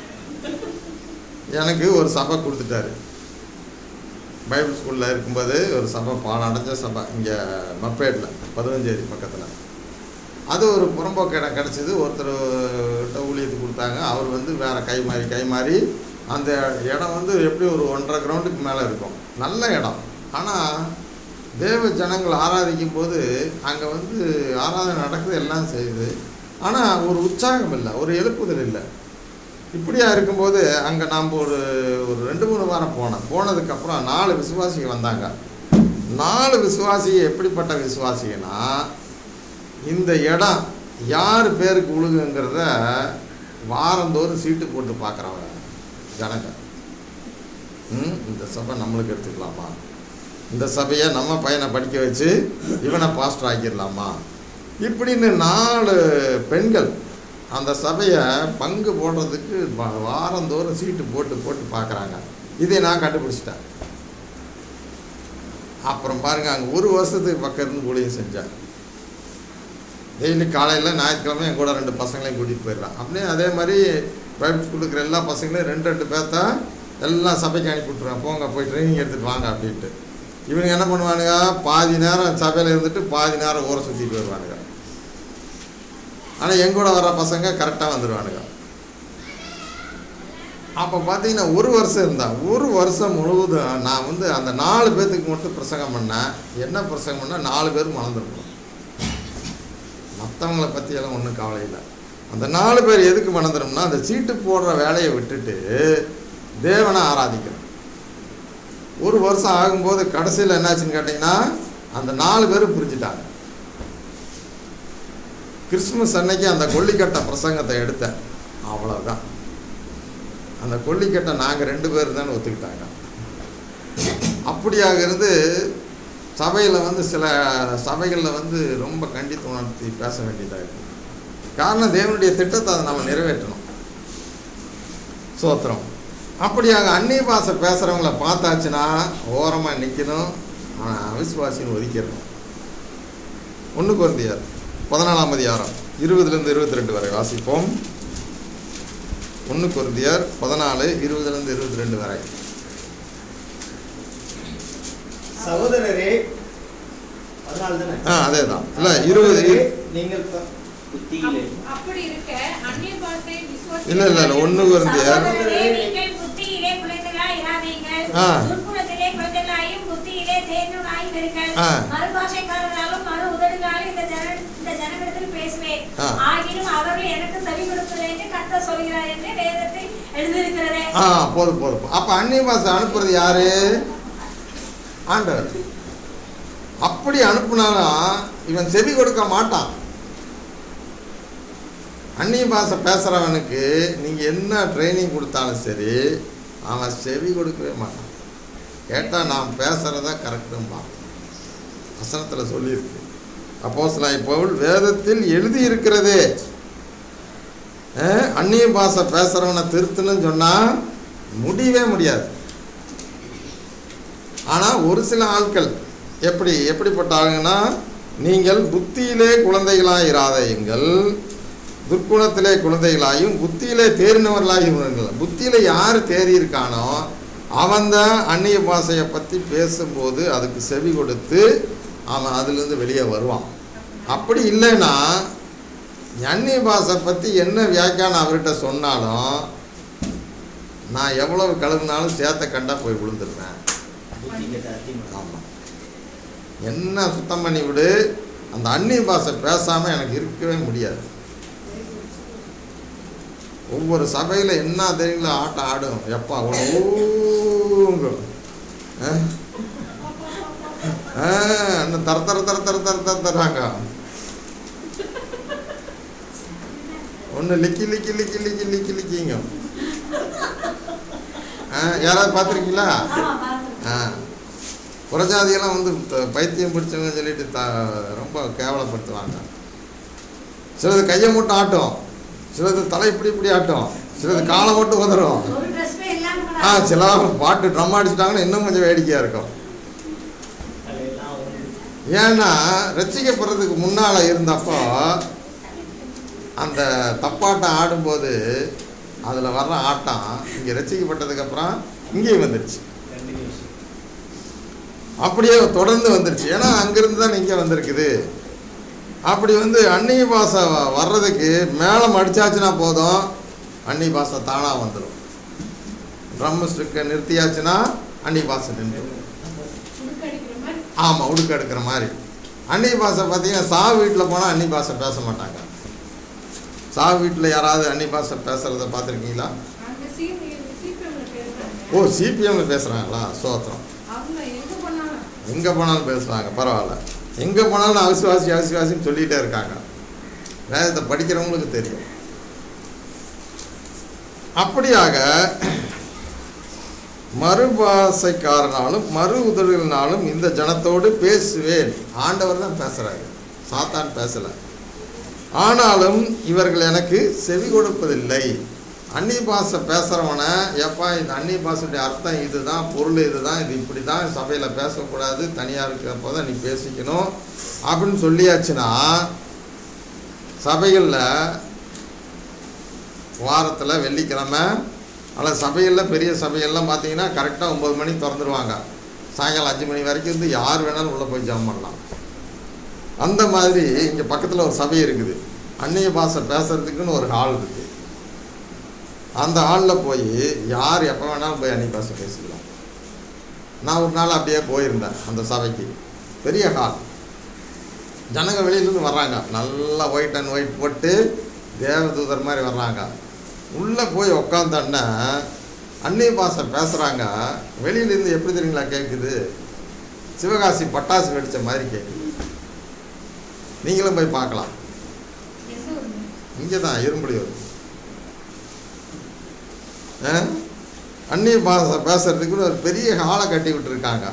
எனக்கு ஒரு சபை கொடுத்துட்டாரு பைபிள் ஸ்கூலில் இருக்கும்போது ஒரு சபை பாடம் அடைஞ்ச சபை இங்கே மப்பேட்டில் பதினஞ்சேரி பக்கத்தில் அது ஒரு புறம்போக்கு இடம் கிடச்சிது ஒருத்தர் கிட்ட ஊழியத்துக்கு கொடுத்தாங்க அவர் வந்து வேறு கை மாறி கை மாறி அந்த இடம் வந்து எப்படி ஒரு ஒன்றரை கிரவுண்டுக்கு மேலே இருக்கும் நல்ல இடம் ஆனால் தேவ ஜனங்கள் ஆராதிக்கும் போது அங்கே வந்து ஆராதனை நடக்குது எல்லாம் செய்யுது ஆனால் ஒரு உற்சாகம் இல்லை ஒரு எழுப்புதல் இல்லை இப்படியா இருக்கும்போது அங்கே நாம் ஒரு ஒரு ரெண்டு மூணு வாரம் போனோம் போனதுக்கப்புறம் நாலு விசுவாசிங்க வந்தாங்க நாலு விசுவாசி எப்படிப்பட்ட விசுவாசிங்கன்னா இந்த இடம் யார் பேருக்கு உழுகுங்கிறத வாரந்தோறும் சீட்டு போட்டு பார்க்குறவங்க ஜனங்க ம் இந்த சபை நம்மளுக்கு எடுத்துக்கலாமா இந்த சபையை நம்ம பையனை படிக்க வச்சு இவனை பாஸ்டர் ஆக்கிடலாமா இப்படின்னு நாலு பெண்கள் அந்த சபையை பங்கு போடுறதுக்கு வா- வாரந்தோறும் சீட்டு போட்டு போட்டு பார்க்குறாங்க இதை நான் கண்டுபிடிச்சிட்டேன் அப்புறம் பாருங்க அங்கே ஒரு வருஷத்துக்கு பக்கம் இருந்து ஊழியம் செஞ்சேன் டெய்லி காலையில் ஞாயிற்றுக்கிழமை என் கூட ரெண்டு பசங்களையும் கூட்டிகிட்டு போயிடுறான் அப்படியே அதே மாதிரி ப்ரைவேட் ஸ்கூல் இருக்கிற எல்லா பசங்களையும் ரெண்டு ரெண்டு பேர்த்தா எல்லாம் சபைக்கு அனுப்பி விட்ருவேன் போங்க போய் ட்ரைனிங் எடுத்துகிட்டு வாங்க அப்படின்ட்டு இவனுங்க என்ன பண்ணுவானுங்க பாதி நேரம் சபையில் இருந்துட்டு பாதி நேரம் ஊரை சுற்றிட்டு வருவானுங்க ஆனால் என் கூட வர பசங்க கரெக்டாக வந்துடுவானுங்க அப்போ பார்த்தீங்கன்னா ஒரு வருஷம் இருந்தான் ஒரு வருஷம் முழுவதும் நான் வந்து அந்த நாலு பேர்த்துக்கு மட்டும் பிரசங்கம் பண்ணேன் என்ன பிரசங்கம் பண்ணால் நாலு பேர் மறந்துருக்கணும் மற்றவங்கள பற்றியெல்லாம் ஒன்றும் கவலை இல்லை அந்த நாலு பேர் எதுக்கு மறந்துடும்னா அந்த சீட்டு போடுற வேலையை விட்டுட்டு தேவனை ஆராதிக்கணும் ஒரு வருஷம் ஆகும்போது கடைசியில் என்னாச்சுன்னு கேட்டிங்கன்னா அந்த நாலு பேரும் பிரிஞ்சுட்டாங்க கிறிஸ்துமஸ் அன்னைக்கு அந்த கொல்லிக்கட்டை பிரசங்கத்தை எடுத்தேன் அவ்வளோதான் அந்த கொல்லிக்கட்டை நாங்கள் ரெண்டு பேர் தான் ஒத்துக்கிட்டாங்க அப்படியாக இருந்து சபையில் வந்து சில சபைகளில் வந்து ரொம்ப கண்டித்து உணர்த்தி பேச வேண்டியதாக இருக்குது காரணம் தேவனுடைய திட்டத்தை அதை நம்ம நிறைவேற்றணும் சோத்திரம் அப்படியாக அந்நிய பாஷை பேசுகிறவங்கள பார்த்தாச்சுன்னா ஓரமாக நிற்கணும் ஆனால் அவிசுவாசின்னு ஒதுக்கிடணும் ஒன்று குருந்தியார் பதினாலாம் அதிகாரம் இருபதுலேருந்து இருபத்தி ரெண்டு வரை வாசிப்போம் ஒன்று குருந்தியார் பதினாலு இருபதுலேருந்து இருபத்தி ரெண்டு வரை சகோதரரே அதனால தானே ஆ அதே தான் இல்லை இருபது சகோதரரே, நீங்கள் ப- புத்தியிலே அப்- அப்படி இருக்க அந்நிய பாஷை விசுவாசி இல்லை இல்லை இல்லை ஒன்று குருந்தியார் சகோதரரே, நீங்கள் புத்தியிலே குழந்தைகளாய் இராதீங்கள். ஆ. துர்க்குணத்திலே குழந்தைகளாயும் புத்தியிலே தேர்ந்தவர்களாயும் இருங்கள். ஆ. மறுபாஷைக்காரராலும் மறு உதடுகளாலும் இந்த ஜன- இந்த ஜனங்களிடத்தில் பேசுவேன். ஆ. ஆகிலும் அவர்கள் எனக்கு செவி கொடுப்பது என்று கர்த்தர் சொல்கிறார் என்று வேதத்தில் எழுதியிருக்கிறதே. ஆ போதும் போதும் அப்போ அந்நிய பாஷை அனுப்புறது யாரு ஆண்டவர் அப்படி அனுப்புனாலும் இவன் செவி கொடுக்க மாட்டான் அந்நிய பாஷை பேசுகிறவனுக்கு நீங்கள் என்ன ட்ரைனிங் கொடுத்தாலும் சரி அவன் செவி கொடுக்கவே மாட்டான் கேட்டால் நான் பேசுகிறத கரெக்டும்பான் வசனத்தில் சொல்லியிருக்கு அப்போஸ்தலனாகிய பவுல் வேதத்தில் எழுதி இருக்கிறது அந்நிய பாஷை பேசுகிறவனை திருத்தணும்னு சொன்னால் முடியவே முடியாது ஆனால் ஒரு சில ஆட்கள் எப்படி எப்படிப்பட்ட ஆளுங்கன்னா நீங்கள் புத்தியிலே குழந்தைகளாய் இராதையுங்கள் துர்க்குணத்திலே குழந்தைகளாயும் புத்தியிலே தேறினவர்களாயும் இருங்கள் புத்தியில யார் தேறி இருக்கானோ அவன்தான் அந்நிய பாஷையை பற்றி பேசும்போது அதுக்கு செவி கொடுத்து அவன் அதுலேருந்து வெளியே வருவான் அப்படி இல்லைன்னா அந்நிய பாஷை பற்றி என்ன வியாக்கியானம் அவர்கிட்ட சொன்னாலும் நான் எவ்வளவு கழுவுனாலும் சேத்த கண்டா போய் விழுந்துருவேன் புத்தி கெட்ட அத்திமரம். ஆமாம் என்ன சுத்தம் பண்ணி விடு அந்த அந்நிய பாஷை பேசாமல் எனக்கு இருக்கவே முடியாது ஒவ்வொரு சபையில் என்ன தெரியுங்களோ ஆட்டம் ஆடும் எப்பா ஒன்று ஊங்கும் ஆ? ஆ, இன்னும் தர தர தர தர தர தர தராங்க ஒன்று லிக்கி லிக்கி லிக்கி லிக்கி லிக்கி லிக்கிங்க ஆ யாராவது பார்த்துருக்கீங்களா ஆமா, பார்த்திருக்கேன். ஆ புறஜாதியெல்லாம் வந்து த- பைத்தியம் பிடிச்சவங்க சொல்லிட்டு த ரொம்ப கேவலப்படுத்துவாங்க சிலது கையை மட்டும் ஆட்டும் சிலது தலை இப்படி இப்படி ஆட்டும் சிலது காலை மட்டும் உதறும் ஒரு ட்ரெஸ்மே இல்லாம கூட ஆ சில பாட்டு ட்ரம் அடிச்சிட்டாங்கன்னா இன்னும் கொஞ்சம் வேடிக்கையாக இருக்கும் அதெல்லாம் வந்து ஏன்னா ரசிக்கப்படுறதுக்கு முன்னால் இருந்தப்போ அந்த தப்பாட்டம் ஆடும்போது அதில் வர்ற ஆட்டம் இங்கே ரசிக்கப்பட்டதுக்கப்புறம் இங்கேயும் வந்துடுச்சு continuation. அப்படியே தொடர்ந்து வந்துருச்சு ஏன்னா அங்கிருந்து தான் இங்கே வந்திருக்குது அப்படி வந்து அந்நிய பாஷை வ- வர்றதுக்கு மேளம் அடிச்சாச்சுன்னா போதும் அந்நிய பாஷை தானாக வந்துடும் ட்ரம் ஸ்டிக்கை நிறுத்தியாச்சுன்னா அந்நிய பாஷை நின்றுடும் உடுக்கடிக்கிற மாதிரி ஆமாம் உடுக்க எடுக்கிற மாதிரி அந்நிய பாஷை பார்த்தீங்கன்னா சா வீட்டில் போனால் அந்நிய பாஷை பேச மாட்டாங்க சா வீட்டில் யாராவது அந்நிய பாஷை பேசுகிறத பார்த்துருக்கீங்களா அங்க சிபி சிபிஎம்ல பேசுறாங்க ஓ சிபிஎம்ல பேசுகிறாங்களா சோத்திரம் அவங்க எங்க போனாலும் எங்கே போனாலும் பேசுவாங்க பரவாயில்ல எங்கே போனாலும் அவிசுவாசி அவிசுவாசின்னு சொல்லிகிட்டே இருக்காங்க வேதத்தை படிக்கிறவங்களுக்கு தெரியும் அப்படியாக மறுபாசைக்காரனாலும் மறு உதடுகளினாலும் இந்த ஜனத்தோடு பேசுவேன் ஆண்டவர் தான் பேசுகிறாரு சாத்தான் பேசலை ஆனாலும் இவர்கள் எனக்கு செவி கொடுப்பதில்லை அந்நிய பாஷை பேசுகிறவனை எப்பா இந்த அந்நிய பாஷையுடைய அர்த்தம் இதுதான் பொருள் இதுதான் இது இப்படி தான் சபையில் பேசக்கூடாது தனியாக இருக்கிறப்போ தான் நீ பேசிக்கணும் அப்படின்னு சொல்லியாச்சுன்னா சபைகளில் வாரத்தில் வெள்ளிக்கிழமை அல்லது சபைகளில் பெரிய சபைகள்லாம் பார்த்தீங்கன்னா கரெக்டாக ஒம்பது மணிக்கு திறந்துருவாங்க சாயங்காலம் அஞ்சு மணி வரைக்கும் வந்து யார் வேணாலும் உள்ளே போய் ஜெபம் பண்ணலாம் அந்த மாதிரி இங்கே பக்கத்தில் ஒரு சபை இருக்குது அந்நிய பாஷை பேசுறதுக்குன்னு ஒரு ஹால் இருக்குது அந்த ஹாலில் போய் யார் எப்போ வேணாலும் போய் அந்நிய பாஷை பேசிக்கலாம் நான் ஒரு நாள் அப்படியே போயிருந்தேன் அந்த சபைக்கு பெரிய ஹால் ஜனங்க வெளியிலேருந்து வர்றாங்க நல்லா ஒயிட் அண்ட் ஒயிட் போட்டு தேவதூதர் மாதிரி வர்றாங்க உள்ளே போய் உக்காந்தோன்னே அந்நிய பாஷை பேசுகிறாங்க வெளியிலேருந்து எப்படி தெரியுங்களா கேட்குது சிவகாசி பட்டாசு வெடித்த மாதிரி கேட்குது நீங்களும் போய் பார்க்கலாம் எந்த ஊருங்க? இங்கே தான் இரும்புலியூர் ஆ? அந்நிய பாஷை பேசுறதுக்கு ஒரு பெரிய ஹாலை கட்டி விட்டுருக்காங்க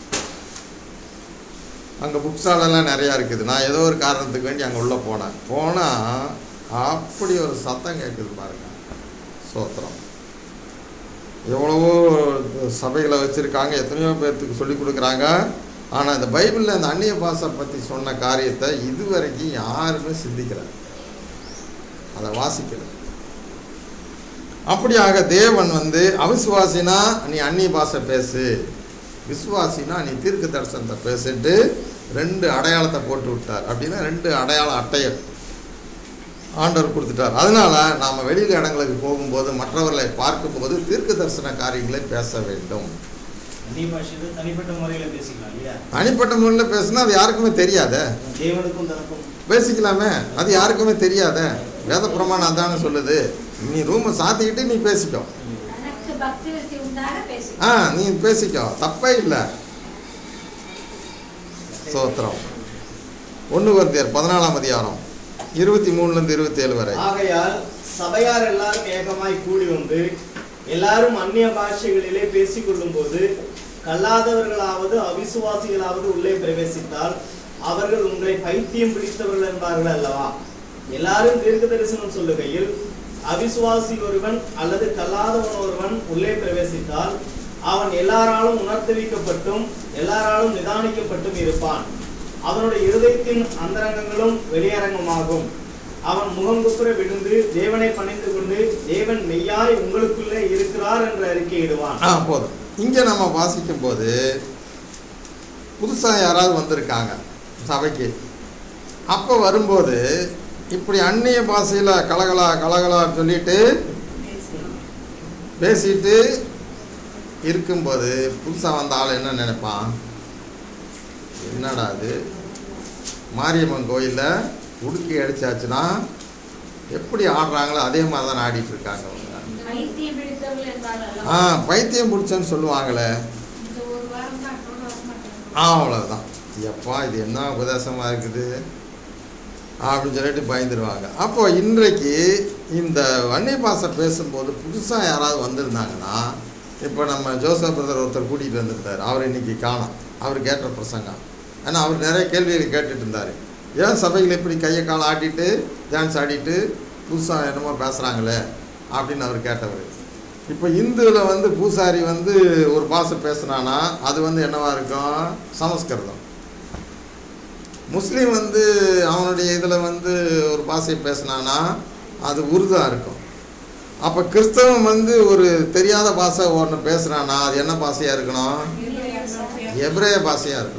அங்கே புக் ஸ்டாலெல்லாம் நிறையா இருக்குது நான் ஏதோ ஒரு காரணத்துக்கு வேண்டி அங்கே உள்ளே போனேன் போனால் அப்படி ஒரு சத்தம் கேட்குது பாருங்க சோத்திரம் எவ்வளவோ சபைகளை வச்சுருக்காங்க எத்தனையோ பேர்த்துக்கு சொல்லி கொடுக்குறாங்க ஆனால் இந்த பைபிளில் இந்த அந்நிய பாஷை பற்றி சொன்ன காரியத்தை இதுவரைக்கும் யாருமே சிந்திக்கல அதை வாசிக்கல அப்படியாக தேவன் வந்து அவிசுவாசினா நீ அந்நிய பாஷை பேசு விசுவாசினா நீ தீர்க்க தரிசனத்தை பேசிட்டு ரெண்டு அடையாளத்தை போட்டு விட்டார் அப்படின்னா ரெண்டு அடையாள அட்டையை ஆண்டவர் கொடுத்துட்டார் அதனால நாம் வெளியில் இடங்களுக்கு போகும்போது மற்றவர்களை பார்க்கும்போது தீர்க்க தரிசன காரியங்களை பேச வேண்டும் அந்நிய பாஷையில தனிப்பட்ட முறையில பேசிக்கலாம் இல்லையா தனிப்பட்ட முறையில் பேசுனா அது யாருக்குமே தெரியாதே தேவனுக்கும் தனக்கும் பேசிக்கலாமே அது யாருக்குமே தெரியாதே வேத பிரமாணம் அதானே சொல்லுது நீ ரூமை சாத்திக்கிட்டு நீ பேசிக்கோ தனக்கு பக்தி விருத்தி உண்டாக பேசு ஆ நீ பேசிக்கோ தப்பே இல்லை சோத்திரம் ஒன்று வருத்தியார் பதினாலாம் அதிகாரம் இருபத்தி மூணுலேருந்து இருபத்தி ஏழு வரை ஆகையால் சபையார் எல்லாரும் ஏகமாய் கூடி வந்து எல்லாரும் அந்நிய பாஷைகளிலே பேசிக் கொள்ளும்போது கல்லாதவர்களாவது அவிசுவாசிகளாவது உள்ளே பிரவேசித்தால் அவர்கள் உங்களை பைத்தியம் பிடித்தவர்கள் என்பார்கள் அல்லவா எல்லாரும் தீர்க்க தரிசனம் சொல்லுகையில் அவிசுவாசி ஒருவன் அல்லது கல்லாதவன் ஒருவன் உள்ளே பிரவேசித்தால் அவன் எல்லாராலும் உணர்த்தளிக்கப்பட்டும் எல்லாராலும் நிதானிக்கப்பட்டும் இருப்பான் அவனுடைய இருதயத்தின் அந்தரங்கங்களும் வெளியரங்கமாகும் அவன் முகங்குப்புற விழுந்து தேவனை பணிந்து கொண்டு தேவன் மெய்யாய் உங்களுக்குள்ளே இருக்கிறார் என்று அறிக்கையிடுவான் ஆ போதும் இங்கே நம்ம வாசிக்கும் போது புதுசாக யாராவது வந்திருக்காங்க சபைக்கு அப்போ வரும்போது இப்படி அந்நிய பாஷையில் கலகலா கலகலா சொல்லிட்டு பேசிட்டு இருக்கும்போது புதுசாக வந்த ஆள் என்ன நினைப்பான் என்னடா அது மாரியம்மன் கோயிலில் உடுக்கி அடிச்சாச்சுன்னா எப்படி ஆடுறாங்களோ அதே மாதிரி தான் ஆடிட்டு இருக்காங்க அவங்க பைத்தியம் பிடித்தவர்கள் என்பார்கள் ஆ அல்லவா பைத்தியம் பிடிச்சேன்னு சொல்லுவாங்களே இந்த ஒரு வாரம் தான் அப்புறம் வர மாட்டாங்க ஆ அவ்வளோதான் எப்பா இது என்ன உபதேசமாக இருக்குது அப்படின்னு சொல்லிட்டு பயந்துருவாங்க அப்போ இன்றைக்கு இந்த வன்னி பாசை பேசும்போது புதுசாக யாராவது வந்திருந்தாங்கன்னா இப்போ நம்ம ஜோசப் பிரதர் ஒருத்தர் கூட்டிகிட்டு வந்திருந்தார் அவர் இன்னைக்கு காணோம் அவர் கேட்ட பிரசங்கம் ஏன்னா அவர் நிறைய கேள்விகள் கேட்டுட்டு இருந்தார் ஏன் சபைகள் இப்படி கையை காலை ஆட்டிட்டு டான்ஸ் ஆடிட்டு புதுசாக என்னமோ பேசுகிறாங்களே அப்படின்னு அவர் கேட்டவர் இப்போ இந்துவில் வந்து பூசாரி வந்து ஒரு பாஷை பேசுனானா அது வந்து என்னவா இருக்கும் சமஸ்கிருதம் முஸ்லீம் வந்து அவனுடைய இதில் வந்து ஒரு பாஷை பேசுனானா அது உருதாக இருக்கும் அப்போ கிறிஸ்தவன் வந்து ஒரு தெரியாத பாஷை ஒன்று பேசுகிறானா அது என்ன பாஷையாக இருக்கணும் எப்ரேய பாஷையாக இருக்கும்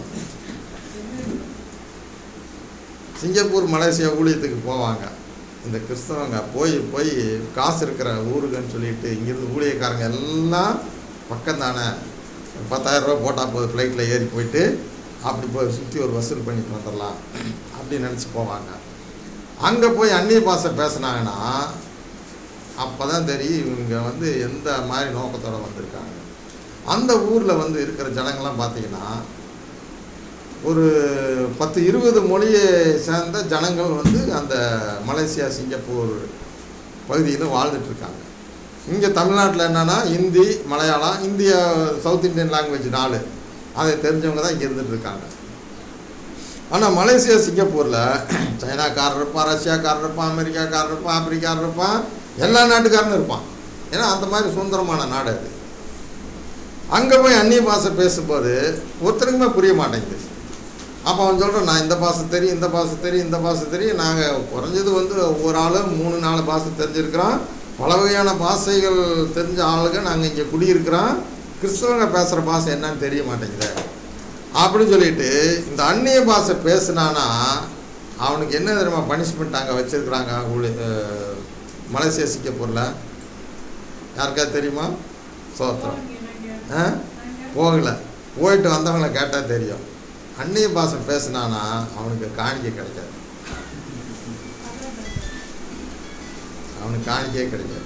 சிங்கப்பூர் மலேசியா ஊழியத்துக்கு போவாங்க இந்த கிறிஸ்தவங்க போய் போய் காசு இருக்கிற ஊருக்குன்னு சொல்லிட்டு இங்கேருந்து ஊழியக்காரங்க எல்லாம் பக்கம் தானே பத்தாயிரம் ரூபா போட்டால் போதும் ஃப்ளைட்டில் ஏறி போயிட்டு அப்படி போய் சுற்றி ஒரு வசூல் பண்ணிட்டு வந்துடலாம் அப்படின்னு நினச்சி போவாங்க அங்கே போய் அந்நிய பாஷை பேசுனாங்கன்னா அப்போ தான் தெரியும் இவங்க வந்து எந்த மாதிரி நோக்கத்தோடு வந்திருக்காங்க அந்த ஊரில் வந்து இருக்கிற ஜனங்கள்லாம் பார்த்தீங்கன்னா ஒரு பத்து இருபது மொழியை சேர்ந்த ஜனங்கள் வந்து அந்த மலேசியா சிங்கப்பூர் பகுதியில் வாழ்ந்துட்டு இருக்காங்க இங்கே தமிழ்நாட்டில் என்னென்னா ஹிந்தி மலையாளம் இந்திய சவுத் இந்தியன் லாங்குவேஜ் நாலு அதை தெரிஞ்சவங்க தான் இங்கே இருந்துட்டு இருக்காங்க ஆனால் மலேசியா சிங்கப்பூரில் சைனாக்காரர் இருப்பான் ரஷ்யாக்காரர் இருப்பான் அமெரிக்காக்காரர் இருப்பான் ஆப்பிரிக்காரர் இருப்பான் எல்லா நாட்டுக்காரனும் இருப்பான் ஏன்னா அந்த மாதிரி சுதந்திரமான நாடு அது அங்கே போய் அந்நிய பாஷை பேசும்போது ஒருத்தருக்குமே புரிய மாட்டேங்குது அப்போ அவன் சொல்கிறான் நான் இந்த பாஷை தெரியும் இந்த பாஷை தெரியும் இந்த பாஷை தெரியும் நாங்கள் குறைஞ்சது வந்து ஒவ்வொரு ஆளும் மூணு நாலு பாஷை தெரிஞ்சிருக்கிறோம் பல வகையான பாஷைகள் தெரிஞ்ச ஆளுங்க நாங்கள் இங்கே குடியிருக்கிறோம் கிறிஸ்தவங்க பேசுகிற பாஷை என்னன்னு தெரிய மாட்டேங்குது அப்படின்னு சொல்லிட்டு இந்த அந்நிய பாஷை பேசுனானா அவனுக்கு என்ன தெரியுமா பனிஷ்மெண்ட் அங்கே வச்சுருக்குறாங்க ஊழி அஹ், மலேசியா சிங்கப்பூரில் யாருக்காவது தெரியுமா சோத்திரம் ஆ போகல போயிட்டு வந்தவங்கள கேட்டால் தெரியும் அந்நிய பாஷை பேசுனானா அவனுக்கு காணிக்கை கிடைக்காது அவனுக்கு காணிக்கையே கிடைக்காது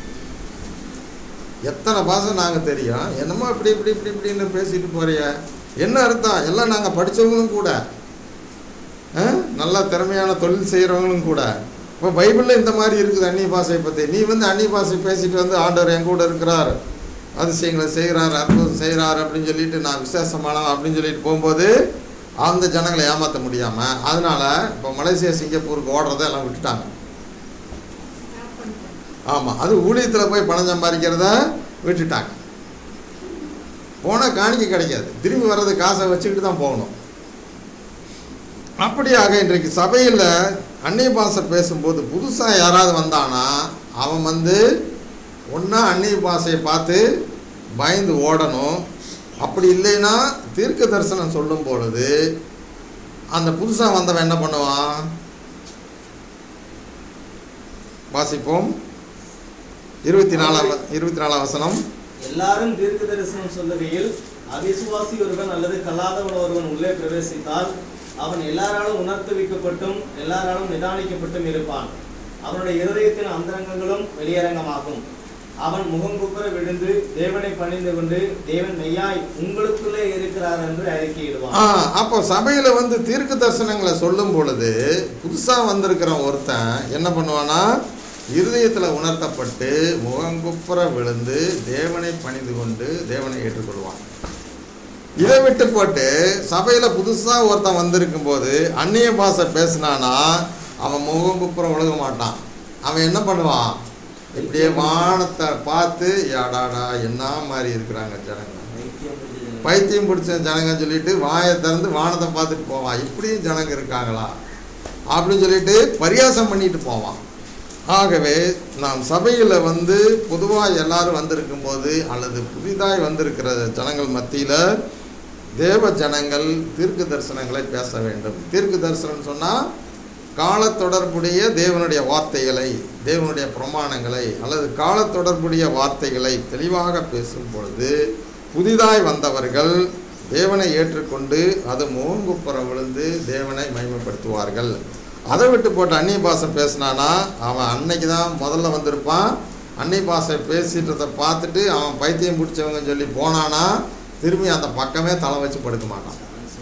எத்தனை பாஷை நாங்கள் தெரியும் என்னமோ இப்படி இப்படி இப்படி இப்படின்னு பேசிட்டு போறிய என்ன அர்த்தம் எல்லாம் நாங்கள் படித்தவங்களும் கூட ஆ? நல்லா திறமையான தொழில் செய்கிறவங்களும் கூட இப்போ பைபிளில் இந்த மாதிரி இருக்குது அந்நிய பாஷையை பற்றி நீ வந்து அந்நிய பாஷை பேசிட்டு வந்து ஆண்டவர் என் கூட இருக்கிறார் அதிசயங்களை செய்கிறார் அற்புதம் செய்கிறார் அப்படின்னு சொல்லிட்டு நான் விசேஷமானவன் அப்படின்னு சொல்லிட்டு போகும்போது அந்த ஜனங்களை ஏமாற்ற முடியாமல் அதனால் இப்போ மலேசியா சிங்கப்பூருக்கு ஓடுறதை எல்லாம் விட்டுட்டாங்க ஸ்டாப் பண்ணிட்டேன் ஆமாம் அது ஊழியத்தில் போய் பணம் சம்பாதிக்கிறத விட்டுட்டாங்க போனால் காணிக்கை கிடைக்காது திரும்பி வர்றது காசை வச்சுக்கிட்டு தான் போகணும் அப்படியாக இன்றைக்கு சபையில் அந்நிய பாஷை பேசும்போது புதுசாக யாராவது வந்தானா அவன் வந்து ஒன்றா அந்நிய பாஷையை பார்த்து பயந்து ஓடணும் அப்படி இல்லைன்னா தீர்க்க தரிசனம் சொல்லும் பொழுது அந்த புதுசாக வந்தவன் என்ன பண்ணுவான் வாசிப்போம் இருபத்தி நாலாம் வ- இருபத்தி நாலாம் வசனம் எல்லாரும் தீர்க்க தரிசனம் சொல்லுகையில் அவிசுவாசி ஒருவன் அல்லது கல்லாதவன் ஒருவன் உள்ளே பிரவேசித்தால் அவன் எல்லாராலும் உணர்த்துவிக்கப்பட்டும் எல்லாராலும் நிதானிக்கப்பட்டும் இருப்பான் அவனுடைய இருதயத்தின் அந்தரங்கங்களும் வெளியரங்கமாகும் அவன் முகங்குப்புற விழுந்து தேவனை பணிந்து கொண்டு தேவன் மெய்யாய் உங்களுக்குள்ளே இருக்கிறார் என்று அறிக்கையிடுவான் ஆ அப்போ சபையில் வந்து தீர்க்க தரிசனங்களை சொல்லும் பொழுது புதுசாக வந்திருக்கிற ஒருத்தன் என்ன பண்ணுவானா இருதயத்தில் உணர்த்தப்பட்டு முகங்குப்புற விழுந்து தேவனை பணிந்து கொண்டு தேவனை ஏற்றுக்கொள்வான் இதை விட்டு போட்டு சபையில் புதுசாக ஒருத்தன் வந்திருக்கும் போது அந்நிய பாஷை பேசினானா அவன் முகங்குப்புற விழுக மாட்டான் அவன் என்ன பண்ணுவான் இப்படியே வானத்தை பார்த்து யாடாடா என்ன மாதிரி இருக்கிறாங்க ஜனங்க பைத்தியம் பிடிச்ச ஜனங்க சொல்லிட்டு வாயை திறந்து வானத்தை பார்த்துட்டு போவான் இப்படியும் ஜனங்க இருக்காங்களா அப்படின்னு சொல்லிட்டு பரியாசம் பண்ணிட்டு போவான் ஆகவே நாம் சபையில் வந்து பொதுவாக எல்லாரும் வந்திருக்கும் போது அல்லது புதிதாய் வந்திருக்கிற ஜனங்கள் மத்தியில் தேவ ஜனங்கள் தீர்க்க தரிசனங்களை பேச வேண்டும் தீர்க்க தரிசனம் சொன்னால் கால தொடர்புடைய தேவனுடைய வார்த்தைகளை தேவனுடைய பிரமாணங்களை அல்லது கால தொடர்புடைய வார்த்தைகளை தெளிவாக பேசும் பொழுது புதிதாய் வந்தவர்கள் தேவனை ஏற்றுக்கொண்டு அது முகங்குப்புற விழுந்து தேவனை மகிமைப்படுத்துவார்கள் அதை விட்டு போட்டு அந்நிய பாஷை பேசினானா அவன் அன்னைக்கு தான் முதல்ல வந்திருப்பான் அந்நிய பாஷை பேசிட்டதை பார்த்துட்டு அவன் பைத்தியம் பிடிச்சவங்க சொல்லி போனானா திரும்பி அந்த பக்கமே தலை வச்சு படுக்க மாட்டான்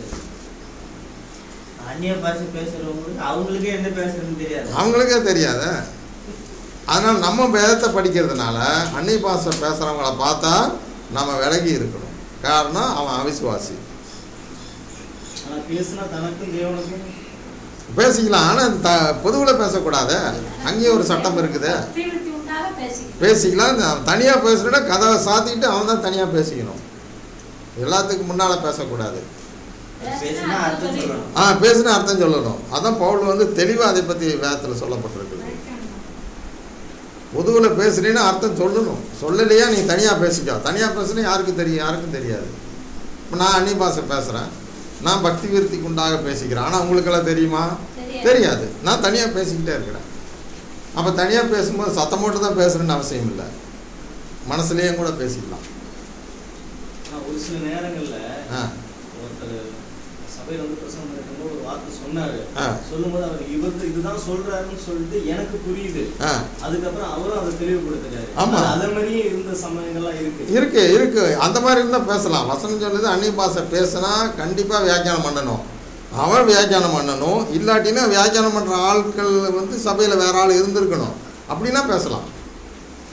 அந்நிய பாஷை பேசுறவங்களுக்கு அவங்களுக்கே என்ன பேசுறதுன்னு தெரியாது அவங்களுக்கே தெரியாத அதனால் நம்ம வேதத்தை படிக்கிறதுனால அந்நிய பாஷை பேசுகிறவங்கள பார்த்தா நம்ம விலகி இருக்கணும் காரணம் அவன் அவிசுவாசி ஆனா பேசினா தனக்கும் தேவனுக்கும் பேசிக்கலாம் ஆனால் த பொதுவில் பேசக்கூடாது அங்கேயும் ஒரு சட்டம் இருக்குது தீவிரத்தி உண்டாக பேசிக்கிறேன் பேசிக்கலாம் தனியாக பேசுகிறேன்னா கதவை சாத்திக்கிட்டு அவன் தான் தனியாக பேசிக்கணும் எல்லாத்துக்கும் முன்னால் பேசக்கூடாது பேசினா அர்த்தம் சொல்லணும் ஆ பேசினா அர்த்தம் சொல்லணும் அதான் பவுல் வந்து தெளிவாக அதை பற்றி வேதத்தில் சொல்லப்பட்டிருக்குது பொதுவில் பேசுறீன்னா அர்த்தம் சொல்லணும் சொல்லலையா நீ தனியாக பேசிக்கோ தனியாக பேசுனா யாருக்கு தெரியும் யாருக்கும் தெரியாது இப்போ நான் அந்நிய பாஷை பேசுகிறேன் நான் பக்தி விருத்திக்கு உண்டாக பேசிக்கிறேன் ஆனால் உங்களுக்கெல்லாம் தெரியுமா தெரியாது. தெரியாது நான் தனியாக பேசிக்கிட்டே இருக்கிறேன் அப்போ தனியாக பேசும்போது சத்தம் போட்டு தான் பேசுகிறேன்னு அவசியம் இல்லை மனசுலேயும் கூட பேசிக்கலாம் ஆனா ஒரு சில நேரங்கள்ல ஆ ஒருத்தர் சபையில வந்து பிரசங்கம் நடக்கும்போது ஒரு வார்த்தை சொன்னாரு ஆ சொல்லும்போது அவர் இவர் இதுதான் சொல்றாருன்னு சொல்லிட்டு எனக்கு புரியுது ஆ அதுக்கப்புறம் அவரும் அதை தெளிவுபடுத்துறாரு ஆமா. அதே மாதிரியே இருந்த சமயங்கள்லாம் இருக்கு இருக்கு இருக்கு அந்த மாதிரி இருந்தால் பேசலாம் வசனம் சொல்லுது அந்நிய பாஷை பேசினா கண்டிப்பாக வியாக்கியானம் பண்ணணும் அவன் வியாக்கியானம் பண்ணணும் இல்லாட்டினா வியாக்கியானம் பண்ணுற ஆட்கள் வந்து சபையில் வேற ஆள் இருந்திருக்கணும் அப்படின்னா பேசலாம்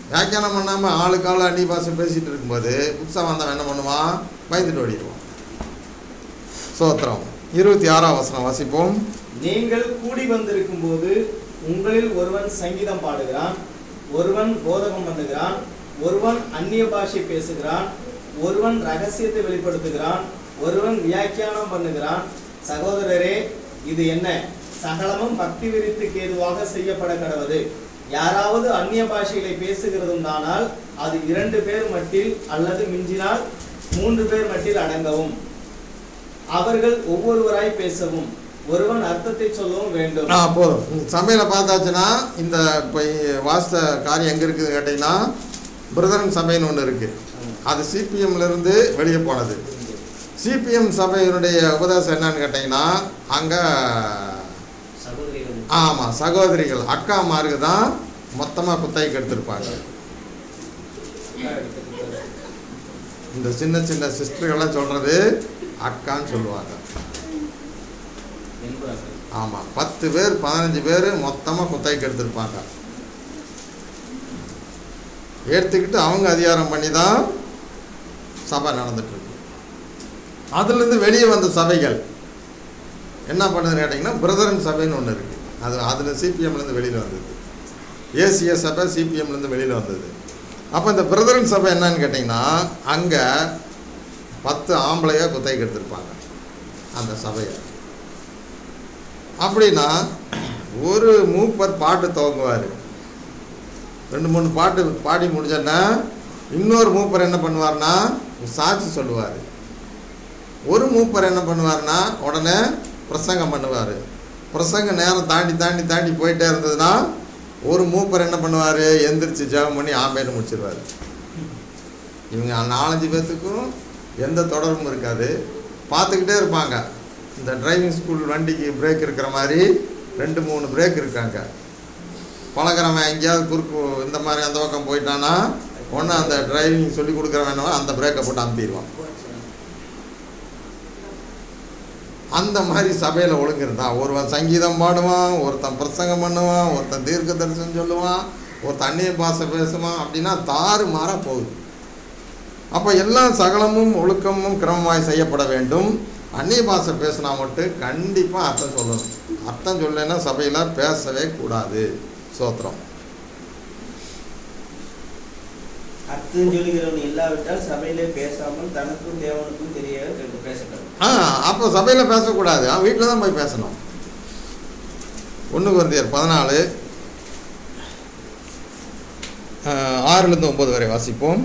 வியாக்கியானம் பண்ணாமல் ஆளுக்கு ஆள் அந்நிய பாஷை பேசிகிட்டு இருக்கும்போது புதுசாக வந்தவன் என்ன பண்ணுவான் பயந்துட்டு ஓடிடுவான் சோத்திரம் இருபத்தி ஆறாம் வசனம் வாசிப்போம் நீங்கள் கூடி வந்திருக்கும் போது உங்களில் ஒருவன் சங்கீதம் பாடுகிறான் ஒருவன் போதகம் பண்ணுகிறான் ஒருவன் அந்நிய பாஷை பேசுகிறான் ஒருவன் ரகசியத்தை வெளிப்படுத்துகிறான் ஒருவன் வியாக்கியானம் பண்ணுகிறான் சகோதரரே இது என்ன சகலமும் பக்தி விரித்துக்கு ஏதுவாக செய்யப்பட கடவது யாராவது அந்நிய பாஷைகளை பேசுகிறதும் தானால் அது இரண்டு பேர் மட்டில் அல்லது மிஞ்சினால் மூன்று பேர் மட்டில் அடங்கவும் அவர்கள் ஒவ்வொருவராய் பேசவும் ஒருவன் அர்த்தத்தை சொல்லவும் வேண்டும் ஆ போதும் சபையில் பார்த்தாச்சுன்னா இந்த இப்போ வாஸ்த காரியம் எங்கே இருக்குதுன்னு கேட்டிங்கன்னா பிரதரன் சபைன்னு ஒன்று இருக்குது அது சிபிஎம்ல இருந்து வெளியே போனது சிபிஎம் சபையினுடைய உபதேசம் என்னன்னு கேட்டிங்கன்னா அங்கே சகோதரிகள் ஆமாம் சகோதரிகள் அக்காமாருக்கு தான் மொத்தமாக குத்தகைக்கு எடுத்திருப்பாங்க இந்த சின்ன சின்ன சிஸ்டர்கள்லாம் சொல்கிறது அக்கான்னு சொல்லுவாங்க என்பார்கள் ஆமாம் பத்து பேர் பதினஞ்சு பேர் மொத்தமாக குத்தகைக்கு எடுத்திருப்பாங்க எடுத்துக்கிட்டு அவங்க அதிகாரம் பண்ணி தான் சபை நடந்துட்டு இருக்கு அதுலேருந்து வெளியே வந்த சபைகள் என்ன பண்ணுதுன்னு கேட்டிங்கன்னா பிரதரன் சபைன்னு ஒன்று இருக்குது அது அதில் சிபிஎம்லேருந்து வெளியில் வந்தது ஏசிய சபை சிபிஎம்லேருந்து வெளியில் வந்தது அப்போ இந்த பிரதரன் சபை என்னன்னு கேட்டிங்கன்னா அங்கே பத்து ஆம்பளையாக குத்தகைக்கு எடுத்திருப்பாங்க அந்த சபையை அப்படின்னா ஒரு மூப்பர் பாட்டு துவங்குவார் ரெண்டு மூணு பாட்டு பாடி முடிஞ்சோன்னா இன்னொரு மூப்பர் என்ன பண்ணுவார்னா சாட்சி சொல்லுவார் ஒரு மூப்பர் என்ன பண்ணுவார்னா உடனே பிரசங்கம் பண்ணுவார் பிரசங்க நேரம் தாண்டி தாண்டி தாண்டி போயிட்டே இருந்ததுன்னா ஒரு மூப்பர் என்ன பண்ணுவார் எந்திரிச்சு ஜெபம் பண்ணி ஆம்பேன்னு முடிச்சிருவார் இவங்க நாலஞ்சு பேர்த்துக்கும் எந்த தொடர்பும் இருக்காது பார்த்துக்கிட்டே இருப்பாங்க இந்த டிரைவிங் ஸ்கூல் வண்டிக்கு பிரேக் இருக்கிற மாதிரி ரெண்டு மூணு பிரேக் இருக்காங்க பழகிறவன் எங்கேயாவது குறுக்கு இந்த மாதிரி அந்த பக்கம் போயிட்டான்னா ஒன்று அந்த டிரைவிங் சொல்லி கொடுக்குறவன் அந்த பிரேக்கை போட்டு அமுத்திடுவான் அந்த மாதிரி சபையில் ஒழுங்கு இருந்தா ஒருவன் சங்கீதம் பாடுவான் ஒருத்தன் பிரசங்கம் பண்ணுவான் ஒருத்தன் தீர்க்க தரிசனம் சொல்லுவான் ஒருத்தன் அந்நிய பாஷை பேசுவான் அப்படின்னா தாறு மாற போகுது அப்போ எல்லா சகலமும் ஒழுக்கமும் கிரமமாய் செய்யப்பட வேண்டும் அந்நிய பாஷை பேசினா மட்டும் கண்டிப்பாக அர்த்தம் சொல்லணும் அர்த்தம் சொல்லலைன்னா சபையில் பேசவே கூடாது சோத்திரம் அர்த்தம் சொல்லுகிறவன் இல்லாவிட்டால் சபையிலே பேசாமல் தனக்கும் தேவனுக்கும் தெரியாத ரெண்டு பேசட்டும் ஆ அப்போ சபையில் பேசக்கூடாது அவன் வீட்டில் தான் போய் பேசணும் ஒன்று குருந்தியர் பதினாலு ஆறுலேருந்து ஒம்பது வரை வாசிப்போம்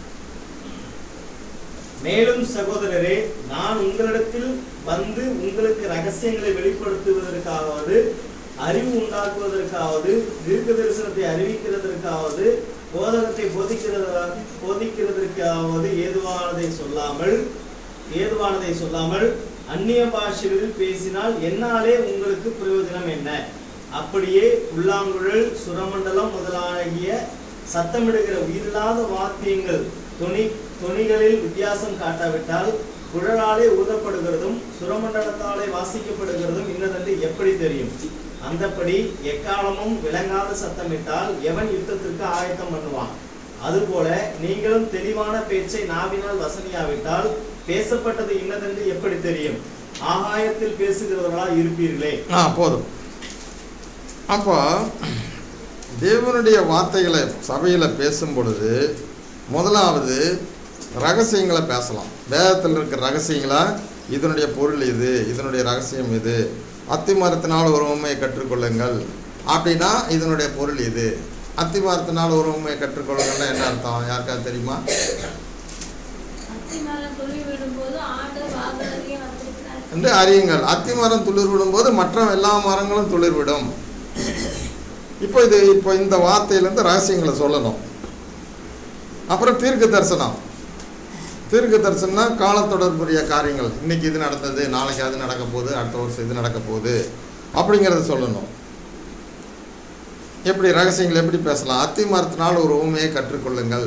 மேலும் சகோதரரே நான் உங்களிடத்தில் வந்து உங்களுக்கு ரகசியங்களை வெளிப்படுத்துவதற்காவது அறிவு உண்டாக்குவதற்காவது தீர்க்க தரிசனத்தை அறிவிக்கிறதற்காவது போதகத்தை போதிக்கிறதாக போதிக்கிறதற்காவது ஏதுவானதை சொல்லாமல் ஏதுவானதை சொல்லாமல் அந்நிய பாஷைகளில் பேசினால் என்னாலே உங்களுக்கு பிரயோஜனம் என்ன அப்படியே புல்லாங்குழல் சுரமண்டலம் முதலாகிய சத்தமிடுகிற உயிரில்லாத வாத்தியங்கள் தொனி தொனிகளில் வித்தியாசம் காட்டாவிட்டால் குழலாலே ஊதப்படுகிறதும் சுரமண்டலத்தாலே வாசிக்கப்படுகிறதும் இன்னதென்று எப்படி தெரியும் அந்தப்படி எக்காலமும் விளங்காத சத்தமிட்டால் எவன் யுத்தத்திற்கு ஆயத்தம் பண்ணுவான் அதுபோல நீங்களும் தெளிவான பேச்சை நாவினால் வசனியாவிட்டால் பேசப்பட்டது இன்னதென்று எப்படி தெரியும் ஆகாயத்தில் பேசுகிறவர்களா இருப்பீர்களே ஆ போதும் அப்போ தேவனுடைய வார்த்தைகளை சபையில் பேசும் பொழுது முதலாவது ரகசியங்களை பேசலாம் வேதத்தில் இருக்கிற ரகசியங்களா இதனுடைய பொருள் இது இதனுடைய ரகசியம் இது அத்திமரத்தினால் ஒரு உண்மையை கற்றுக்கொள்ளுங்கள் அப்படின்னா இதனுடைய பொருள் இது அத்திமரத்தினால் ஒரு உண்மையை கற்றுக்கொள்ளுங்கள்னா என்ன அர்த்தம் யாருக்காவது தெரியுமா அத்தி மரம் துளி விடும்போது ஆண்டு வாகனத்தையே வந்திருக்கிறார் என்று அறியுங்கள் அத்திமரம் துளிர் விடும்போது மற்ற எல்லா மரங்களும் துளிர் விடும் இப்போ இது இப்போ இந்த வார்த்தையிலேருந்து ரகசியங்களை சொல்லணும் அப்புறம் தீர்க்க தரிசனம் தீர்க்க தரிசனம்னா காலத்தொடர்புடைய காரியங்கள் இன்னைக்கு இது நடந்தது நாளைக்கு அது நடக்க போகுது அடுத்த வருஷம் இது நடக்க போகுது அப்படிங்கிறத சொல்லணும் எப்படி ரகசியங்கள் எப்படி பேசலாம் அத்தி மரத்தினால் ஒரு ஊமையை கற்றுக்கொள்ளுங்கள்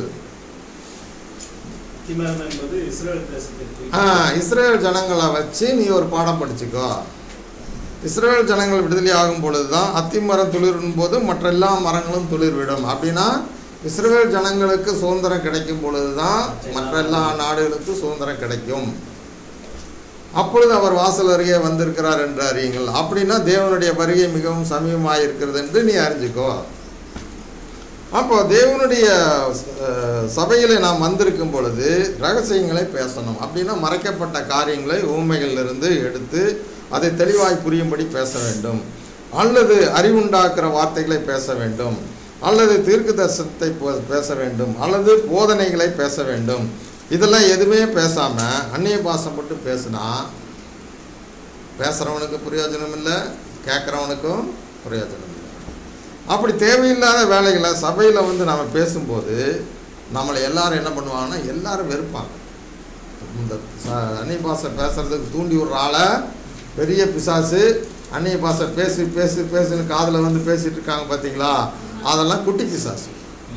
திமரம் என்பது இஸ்ரேல் தேசத்திற்கு ஆ இஸ்ரேல் ஜனங்களை வச்சு நீ ஒரு பாடம் படிச்சுக்கோ இஸ்ரேல் ஜனங்கள் விடுதலை ஆகும் பொழுது தான் அத்தி மரம் துளிர்விடும் போது மற்ற எல்லா மரங்களும் துளிர்விடும் அப்படின்னா இஸ்ரவேல் ஜனங்களுக்கு சுதந்திரம் கிடைக்கும் பொழுது தான் மற்ற எல்லா நாடுகளுக்கும் சுதந்திரம் கிடைக்கும் அப்பொழுது அவர் வாசல் அருகே வந்திருக்கிறார் என்று அறியுங்கள் அப்படின்னா தேவனுடைய வருகை மிகவும் சமீபமாக இருக்கிறது என்று நீ அறிஞ்சுக்கோ அப்போ தேவனுடைய அஹ், சபையிலே நாம் வந்திருக்கும் பொழுது ரகசியங்களை பேசணும் அப்படின்னா மறைக்கப்பட்ட காரியங்களை ஊமைகளிலிருந்து எடுத்து அதை தெளிவாய் புரியும்படி பேச வேண்டும் அல்லது அறிவுண்டாக்குற வார்த்தைகளை பேச வேண்டும் அல்லது தீர்க்க தரிசனத்தை போ- பேச வேண்டும் அல்லது போதனைகளை பேச வேண்டும் இதெல்லாம் எதுவுமே பேசாம அந்நிய பாஷை மட்டும் பேசினா பேசுகிறவனுக்கு பிரயோஜனம் இல்லை கேட்குறவனுக்கும் பிரயோஜனம் இல்லை அப்படி தேவையில்லாத வேலைகளை சபையில் வந்து நம்ம பேசும்போது நம்மளை எல்லாரும் என்ன பண்ணுவாங்கன்னா எல்லாரும் வெறுப்பாங்க இந்த ச- அந்நிய பாஷை பேசுறதுக்கு தூண்டி விடுற ஆளை பெரிய பிசாசு அந்நிய பாஷை பேசி பேசி பேசுன்னு காதில் வந்து பேசிட்டு இருக்காங்க பார்த்தீங்களா அதெல்லாம் குட்டி பிசாசு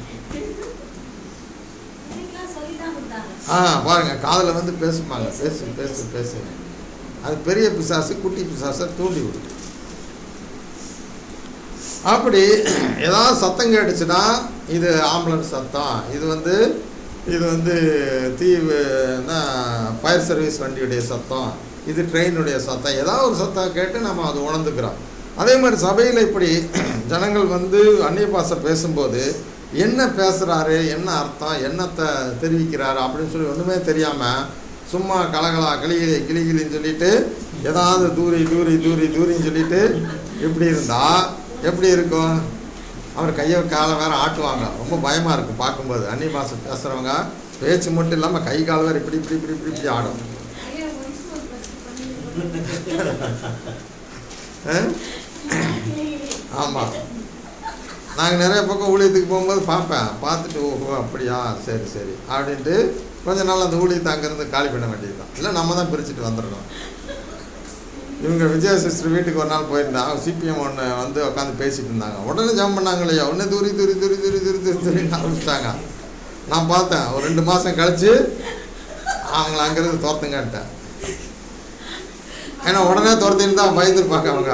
இதுக்கெல்லாம் சொல்லிதான் கொடுத்தாங்க ஆ பாருங்க காதில் வந்து பேசுவாங்க பேசு பேசு பேசு அது பெரிய பிசாசு குட்டி பிசாசை தூண்டி விடும் அப்படி ஏதாவது சத்தம் கேட்டுச்சுன்னா இது ஆம்புலன்ஸ் சத்தம் இது வந்து இது வந்து தீ ஃபயர் சர்வீஸ் வண்டியுடைய சத்தம் இது ட்ரெயினுடைய சத்தம் ஏதாவது ஒரு சத்தம் கேட்டு நம்ம அதை உணர்ந்துக்கிறோம் அதே மாதிரி சபையில் இப்படி ஜனங்கள் வந்து அந்நிய பாஷை பேசும்போது என்ன பேசுகிறாரு என்ன அர்த்தம் என்னத்தை தெரிவிக்கிறாரு அப்படின்னு சொல்லி ஒன்றுமே தெரியாமல் சும்மா கலகலா கிளிகிளி கிளிகிளின்னு சொல்லிட்டு ஏதாவது தூரி தூரி தூரி தூரின்னு சொல்லிட்டு இப்படி இருந்தால் எப்படி இருக்கும் அவர் கையை காலை வேற ஆட்டுவாங்க ரொம்ப பயமாக இருக்கும் பார்க்கும்போது அந்நிய பாஷை பேசுகிறவங்க பேச்சு மட்டும் இல்லாமல் கை கால் வேறு இப்படி இப்படி இப்படி இப்படி இப்படி ஆடும் ஐயா ஒன்ஸ் ஒரு பஸ் பண்ணி ஆமாம் நாங்கள் நிறைய பக்கம் ஊழியத்துக்கு போகும்போது பார்ப்பேன் பார்த்துட்டு ஓஹோ அப்படியா சரி சரி அப்படின்ட்டு கொஞ்ச நாள் அந்த ஊழியத்தை அங்கேருந்து காலி பண்ண வேண்டியது தான் இல்லை நம்ம தான் பிரிச்சுட்டு வந்துடணும் இவங்க விஜய சிஸ்டர் வீட்டுக்கு ஒரு நாள் போயிருந்தாங்க சிபிஎம் ஒன்று வந்து உட்காந்து பேசிட்டு இருந்தாங்க உடனே ஜம் பண்ணாங்க இல்லையா உடனே தூரி தூரி தூரி தூரி தூரி தூரி தூரின்னு ஆரம்பிச்சிட்டாங்க நான் பார்த்தேன் ஒரு ரெண்டு மாதம் கழிச்சு அவங்கள அங்கேருந்து துரத்துங்கன்ட்டேன் ஏன்னா உடனே துரத்தின்னு தான் பயந்துருப்பாங்க அவங்க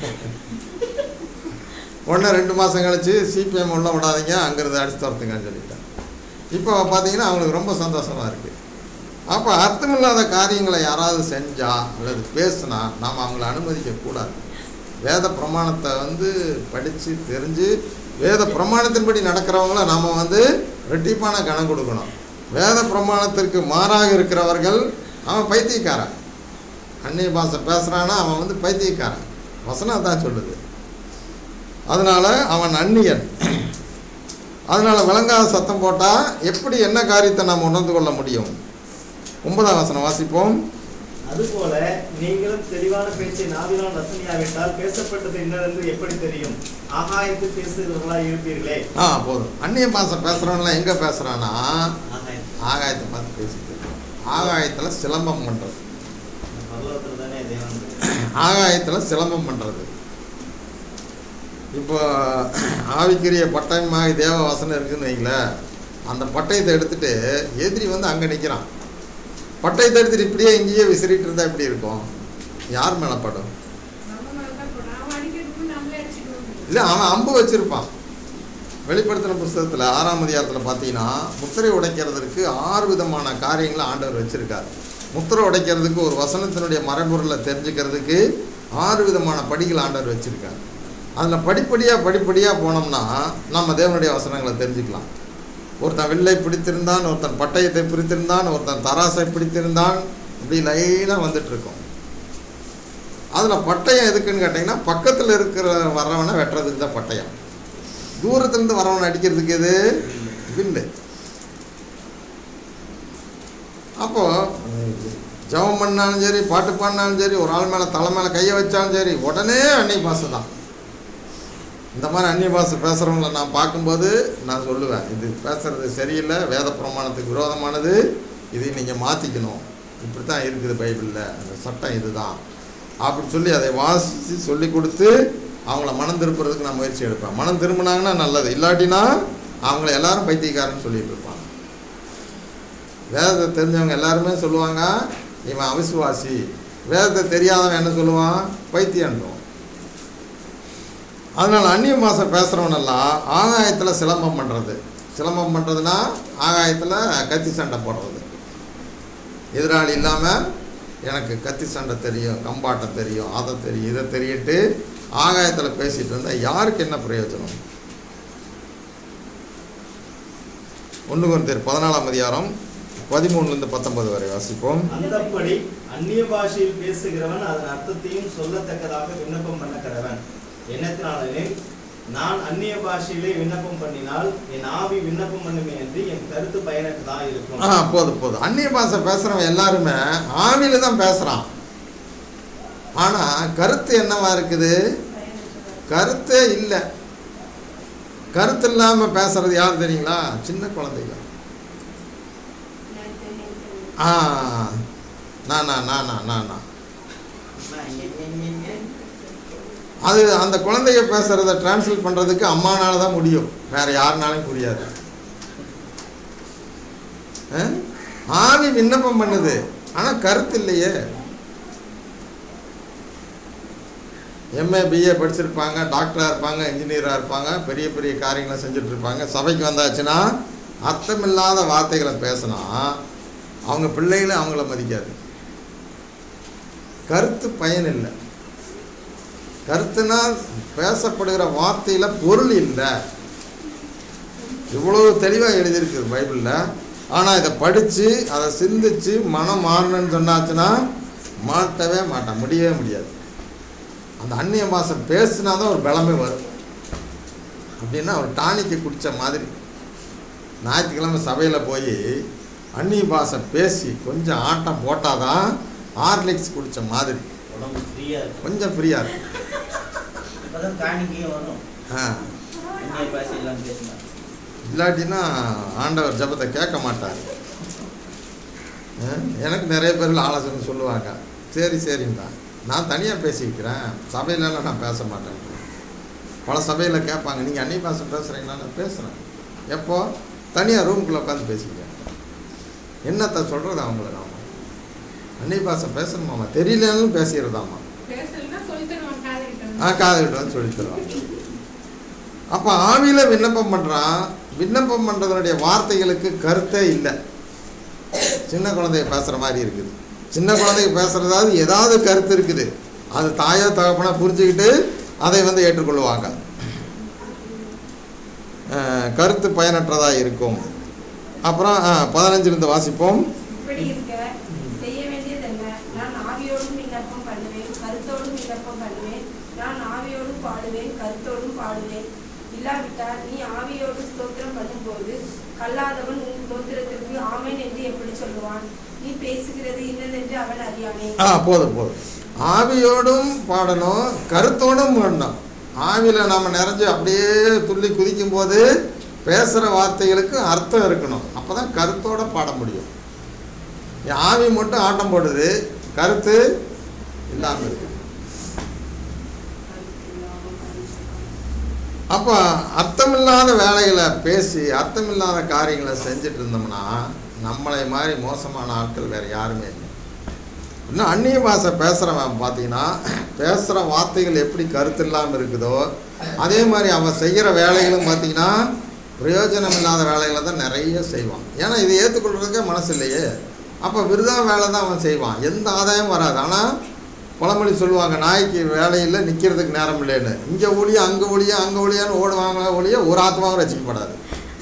உடனே ரெண்டு மாதம் கழிச்சு சிபிஎம் உள்ள விடாதீங்க அங்கேருந்து அடிச்சு துரத்துங்கன்னு சொல்லிட்டேன் இப்போ பார்த்தீங்கன்னா அவங்களுக்கு ரொம்ப சந்தோஷமாக இருக்குது அப்போ அர்த்தமில்லாத காரியங்களை யாராவது செஞ்சா அல்லது பேசுனா நாம் அவங்கள அனுமதிக்கக்கூடாது வேத பிரமாணத்தை வந்து படித்து தெரிஞ்சு வேத பிரமாணத்தின்படி நடக்கிறவங்கள நாம் வந்து ரெட்டிப்பான கணம் கொடுக்கணும் வேத பிரமாணத்திற்கு மாறாக இருக்கிறவர்கள் அவன் பைத்தியக்காரன் அந்நிய பாஷை பேசுகிறான்னா அவன் வந்து பைத்தியக்காரன் வசனம் தான் சொல்லுது அதனால அவன் அந்நியன் அதனால விளங்காத சத்தம் போட்டால் எப்படி என்ன காரியத்தை நாம் உணர்ந்து கொள்ள முடியும் ஒன்பதாம் வசனம் வாசிப்போம் அதுபோல நீங்களும் தெளிவான பேச்சை நாவினால் ரசனையாவிட்டால் பேசப்பட்டது என்னவென்று எப்படி தெரியும் ஆகாயத்தில் பேசுகிறவர்களாய் இருப்பீர்களே ஆ போதும் அந்நிய பாஷை பேசுகிறவன்லாம் எங்கே பேசுகிறான்னா ஆகாயம் ஆகாயத்தை பார்த்து பேசிட்டு இருக்கான். ஆகாயத்தில் சிலம்பம் பண்ணுறது பரலோகத்தில் தானே தேவன் இருக்கு. ஆகாயத்தில் சிலம்பம் பண்ணுறது இப்போ ஆவிக்குரிய பட்டயமாக தேவ வசனம் இருக்குன்னு வைங்களேன் அந்த பட்டயத்தை எடுத்துட்டு எதிரி வந்து அங்கே நிற்கிறான் பட்டயத்தை எடுத்துட்டு இப்படியே இங்கேயே விசிறிட்டு இருந்தால் எப்படி இருக்கும் யார் மேலே படும் நம்ம மேல தான் போடுறோம் அவன் அடிக்கிறதுக்கு நம்மளே அடிச்சுடுவோம் இல்லை அவன் அம்பு வச்சிருப்பான் வெளிப்படுத்தின புஸ்தகத்தில் ஆறாம் அதிகாரத்தில் பார்த்தீங்கன்னா முத்திரை உடைக்கிறதுக்கு ஆறு விதமான காரியங்களை ஆண்டவர் வச்சிருக்கார் முத்திரை உடைக்கிறதுக்கு ஒரு வசனத்தினுடைய மறைபொருளை தெரிஞ்சுக்கிறதுக்கு ஆறு விதமான படிகள் ஆண்டவர் வச்சிருக்கார் அதில் படிப்படியாக படிப்படியாக போனோம்னா நம்ம தேவனுடைய வசனங்களை தெரிஞ்சுக்கலாம் ஒருத்தன் வில்லை பிடித்திருந்தான் ஒருத்தன் பட்டயத்தை பிடித்திருந்தான் ஒருத்தன் தராசை பிடித்திருந்தான் இப்படி லைனாக வந்துட்டு இருக்கும் அதில் பட்டயம் எதுக்குன்னு கேட்டிங்கன்னா பக்கத்தில் இருக்கிற வர்றவனை வெட்டுறதுக்கு தான் பட்டயம் தூரத்துலேருந்து வரவனை அடிக்கிறதுக்கு எது வில்லு அப்போது ஜெபம் பண்ணாலும் சரி பாட்டு பாடினாலும் சரி ஒரு ஆள் மேலே தலை மேலே கையை வச்சாலும் சரி உடனே அந்நிய பாஷை தான் இந்த மாதிரி அந்நிய பாஷை பேசுகிறவங்கள நான் பார்க்கும்போது நான் சொல்லுவேன் இது பேசுறது சரியில்லை வேத பிரமாணத்துக்கு விரோதமானது இதை நீங்கள் மாற்றிக்கணும் இப்படி தான் இருக்குது பைபிளில் அந்த சட்டம் இதுதான் அப்படின்னு சொல்லி அதை வாசித்து சொல்லி கொடுத்து அவங்கள மனம் திருப்புறதுக்கு நான் முயற்சி எடுப்பேன் மனம் திரும்பினாங்கன்னா நல்லது இல்லாட்டினா அவங்கள எல்லாரும் பைத்தியக்காரன்னு சொல்லிட்டு இருப்பாங்க வேதத்தை தெரிஞ்சவங்க எல்லாருமே சொல்லுவாங்க இவன் அவிசுவாசி வேதத்தை தெரியாதவன் என்ன சொல்லுவான் பைத்தியன்றோம் அதனால் அந்நிய மாசம் பேசுகிறவனெல்லாம் ஆகாயத்தில் சிலம்பம் பண்ணுறது சிலம்பம் பண்ணுறதுனா ஆகாயத்தில் கத்தி சண்டை போடுறது எதிராளி இல்லாமல் எனக்கு கத்தி சண்டை தெரியும் கம்பாட்டம் தெரியும் அதை தெரியும் இதை தெரியிட்டு ஆகாயத்தில் பேசிட்டு இருந்தால் யாருக்கு என்ன பிரயோஜனம் ஒன்று குருந்தர் பதினாலாம் அதிகாரம் பதிமூணுலேருந்து பத்தொன்பது வரை வாசிப்போம் அந்தப்படி அந்நிய பாஷையில் பேசுகிறவன் அதன் அர்த்தத்தையும் சொல்லத்தக்கதாக விண்ணப்பம் பண்ண கடவன் என்னத்தினாலெனில் நான் அந்நிய பாஷையிலே விண்ணப்பம் பண்ணினால் என் ஆவி விண்ணப்பம் பண்ணுமே என்று என் கருத்து பயனுக்கு தான் இருக்கும் ஆ போதும் போதும் அந்நிய பாஷை பேசுகிறவன் எல்லாருமே ஆவியில தான் பேசுகிறான் ஆனால் கருத்து என்னவா இருக்குது கருத்தே இல்லை கருத்து இல்லாமல் பேசுறது யார் தெரியுங்களா சின்ன குழந்தைங்க ஆ நானா நானா நானா அது அந்த குழந்தைய பேசுறத டிரான்ஸ்லேட் பண்ணுறதுக்கு அம்மானால தான் முடியும் வேற யாருனாலும் புரியாது ஆ? ஆவி விண்ணப்பம் பண்ணுது ஆனால் கருத்து இல்லையே எம்ஏ பிஏ படிச்சிருப்பாங்க டாக்டராக இருப்பாங்க இன்ஜினியராக இருப்பாங்க பெரிய பெரிய காரியங்களை செஞ்சுட்டு இருப்பாங்க சபைக்கு வந்தாச்சுன்னா அர்த்தமில்லாத வார்த்தைகளை பேசினா அவங்க பிள்ளைகளை அவங்கள மதிக்காது கருத்து பயன் இல்லை கருத்துனா பேசப்படுகிற வார்த்தையில் பொருள் இல்லை இவ்வளோ தெளிவாக எழுதியிருக்கு பைபிளில் ஆனால் இதை படித்து அதை சிந்திச்சு மனம் மாறணும்னு சொன்னாச்சுன்னா மாட்டவே மாட்டான் முடியவே முடியாது அந்த அந்நிய மாதம் பேசுனா தான் ஒரு பலமே வரும் அப்படின்னா ஒரு டானிக்கு குடித்த மாதிரி ஞாயிற்றுக்கிழமை சபையில் போய் அந்நிய பாஷை பேசி கொஞ்சம் ஆட்டம் போட்டால் தான் ஹார்லிக்ஸ் குடித்த மாதிரி உடம்பு ஃப்ரீயா இருக்கும் கொஞ்சம் ஃப்ரீயாக இருக்கும் அப்பதான் காணிக்கையும் வரும் ஆ அந்நிய பாஷை எல்லாம் பேசினா இல்லாட்டினா ஆண்டவர் ஜெபத்தை கேட்க மாட்டார் ஆ, எனக்கு நிறைய பேர்கள் ஆலோசனை சொல்லுவாங்க சரி சரிங்கண்ணா நான் தனியாக பேசிக்கிறேன் சபையிலலாம் நான் பேச மாட்டேன் பல சபையில் கேட்பாங்க நீங்கள் அன்னி பாசை பேசுகிறீங்களா நான் பேசுகிறேன் எப்போ தனியாக ரூமுக்குள்ளே உட்காந்து பேசிக்கிறேன் என்னத்தை சொல்கிறது அவங்கள நாம அன்னி பாசை பேசணுமாம்மா தெரியலன்னு பேசிடுறதாம்மா பேசலன்னா சொல்லி தருவான் காதலிக்கணும் ஆ காதுகிட்ட வந்து சொல்லி தருவாங்க அப்போ ஆவியில் விண்ணப்பம் பண்ணுறான் விண்ணப்பம் பண்ணுறதனுடைய வார்த்தைகளுக்கு கருத்தே இல்லை சின்ன குழந்தைய பேசுகிற மாதிரி இருக்குது சின்ன குழந்தைங்க பேசுகிறதாவது ஏதாவது கருத்து இருக்குது அது தாயோ தகப்பனா புரிஞ்சுக்கிட்டு அதை வந்து ஏற்றுக்கொள்வாங்க அஹ், கருத்து பயனற்றதாக இருக்கும் அப்புறம் பதினஞ்சிலிருந்து வாசிப்போம் இப்படி இருக்க செய்ய வேண்டியதென்ன நான் ஆவியோடும் விண்ணப்பம் பண்ணுவேன் கருத்தோடும் விண்ணப்பம் பண்ணுவேன் நான் ஆவியோடும் பாடுவேன் கருத்தோடும் பாடுவேன் இல்லாவிட்டால் நீ ஆவியோடு ஸ்தோத்திரம் பண்ணும்போது கல்லாதவன் உன் ஸ்தோத்திரத்திற்கு ஆமென் என்று எப்படி சொல்லுவான் நீ பேசுகிறது இன்னதென்று அவன் அறியானே ஆ போதும் போதும் ஆவியோடும் பாடணும் கருத்தோடும் பாடணும் ஆவியில் நாம் நிறைஞ்சு அப்படியே துள்ளி குதிக்கும் போது பேசுகிற வார்த்தைகளுக்கு அர்த்தம் இருக்கணும் அப்போ தான் கருத்தோட பாட முடியும் என் ஆவி மட்டும் ஆட்டம் போடுது கருத்து இல்லாமல் இருக்கு அப்போ அர்த்தமில்லாத வேலைகளை பேசி அர்த்தமில்லாத காரியங்களை செஞ்சுட்டு இருந்தோம்னா நம்மளை மாதிரி மோசமான ஆட்கள் வேறு யாருமே இல்லை இன்னும் அந்நிய பாஷை பேசுகிறவன் பார்த்தீங்கன்னா பேசுகிற வார்த்தைகள் எப்படி கருத்து இல்லாமல் இருக்குதோ அதே மாதிரி அவன் செய்கிற வேலைகளும் பார்த்தீங்கன்னா பிரயோஜனம் இல்லாத வேலைகளை தான் நிறைய செய்வான் ஏன்னா இதை ஏற்றுக்கொள்றதுக்கே மனசு இல்லையே அப்போ விருதா வேலை தான் அவன் செய்வான் எந்த ஆதாயம் வராது ஆனால் பழமொழி சொல்லுவாங்க நாய்க்கு வேலையில் நிற்கிறதுக்கு நேரம் இல்லைன்னு இங்கே ஒளிய அங்கே ஒளிய அங்கே ஒளியான்னு ஓடுவாங்களே ஒளிய ஒரு ஆத்மாவும் ரசிக்கப்படாது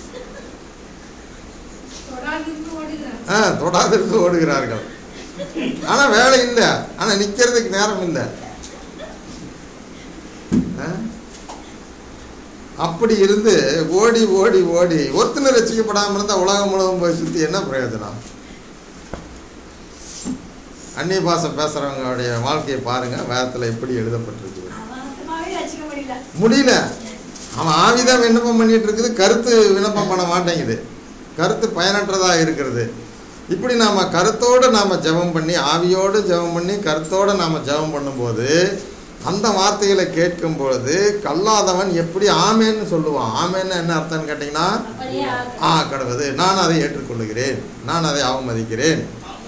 தொடாதிருந்து ஓடுகிறான் ஆ தொடாதிருந்து ஓடுகிறார்கள் ஆனால் வேலை இல்லை ஆனால் நிற்கிறதுக்கு நேரம் இல்லை ஆ? அப்படி இருந்து ஓடி ஓடி ஓடி ஒருத்தனை ரசிக்கப்படாமல் இருந்தால் உலகம் முழுவதும் போய் சுற்றி என்ன பிரயோஜனம் அந்நிய பாஷை பேசுகிறவங்களுடைய வாழ்க்கையை பாருங்கள் வேதத்தில் எப்படி எழுதப்பட்டிருக்குது அவன் ரசிக்க முடியல முடியல அவன் ஆவிதான் விண்ணப்பம் பண்ணிட்டு இருக்குது கருத்து விண்ணப்பம் பண்ண மாட்டேங்குது கருத்து பயனற்றதாக இருக்கிறது இப்படி நாம் கருத்தோடு நாம் ஜெபம் பண்ணி ஆவியோடு ஜெபம் பண்ணி கருத்தோடு நாம் ஜெபம் பண்ணும்போது அந்த வார்த்தைகளை கேட்கும் பொழுது கல்லாதவன் எப்படி ஆமேன்னு சொல்லுவான் ஆமேன்னு என்ன அர்த்தம்னு கேட்டிங்கன்னா அப்படியே ஆகு. ஆ கடவுது நான் அதை ஏற்றுக்கொள்ளுகிறேன் நான் அதை அவமதிக்கிறேன்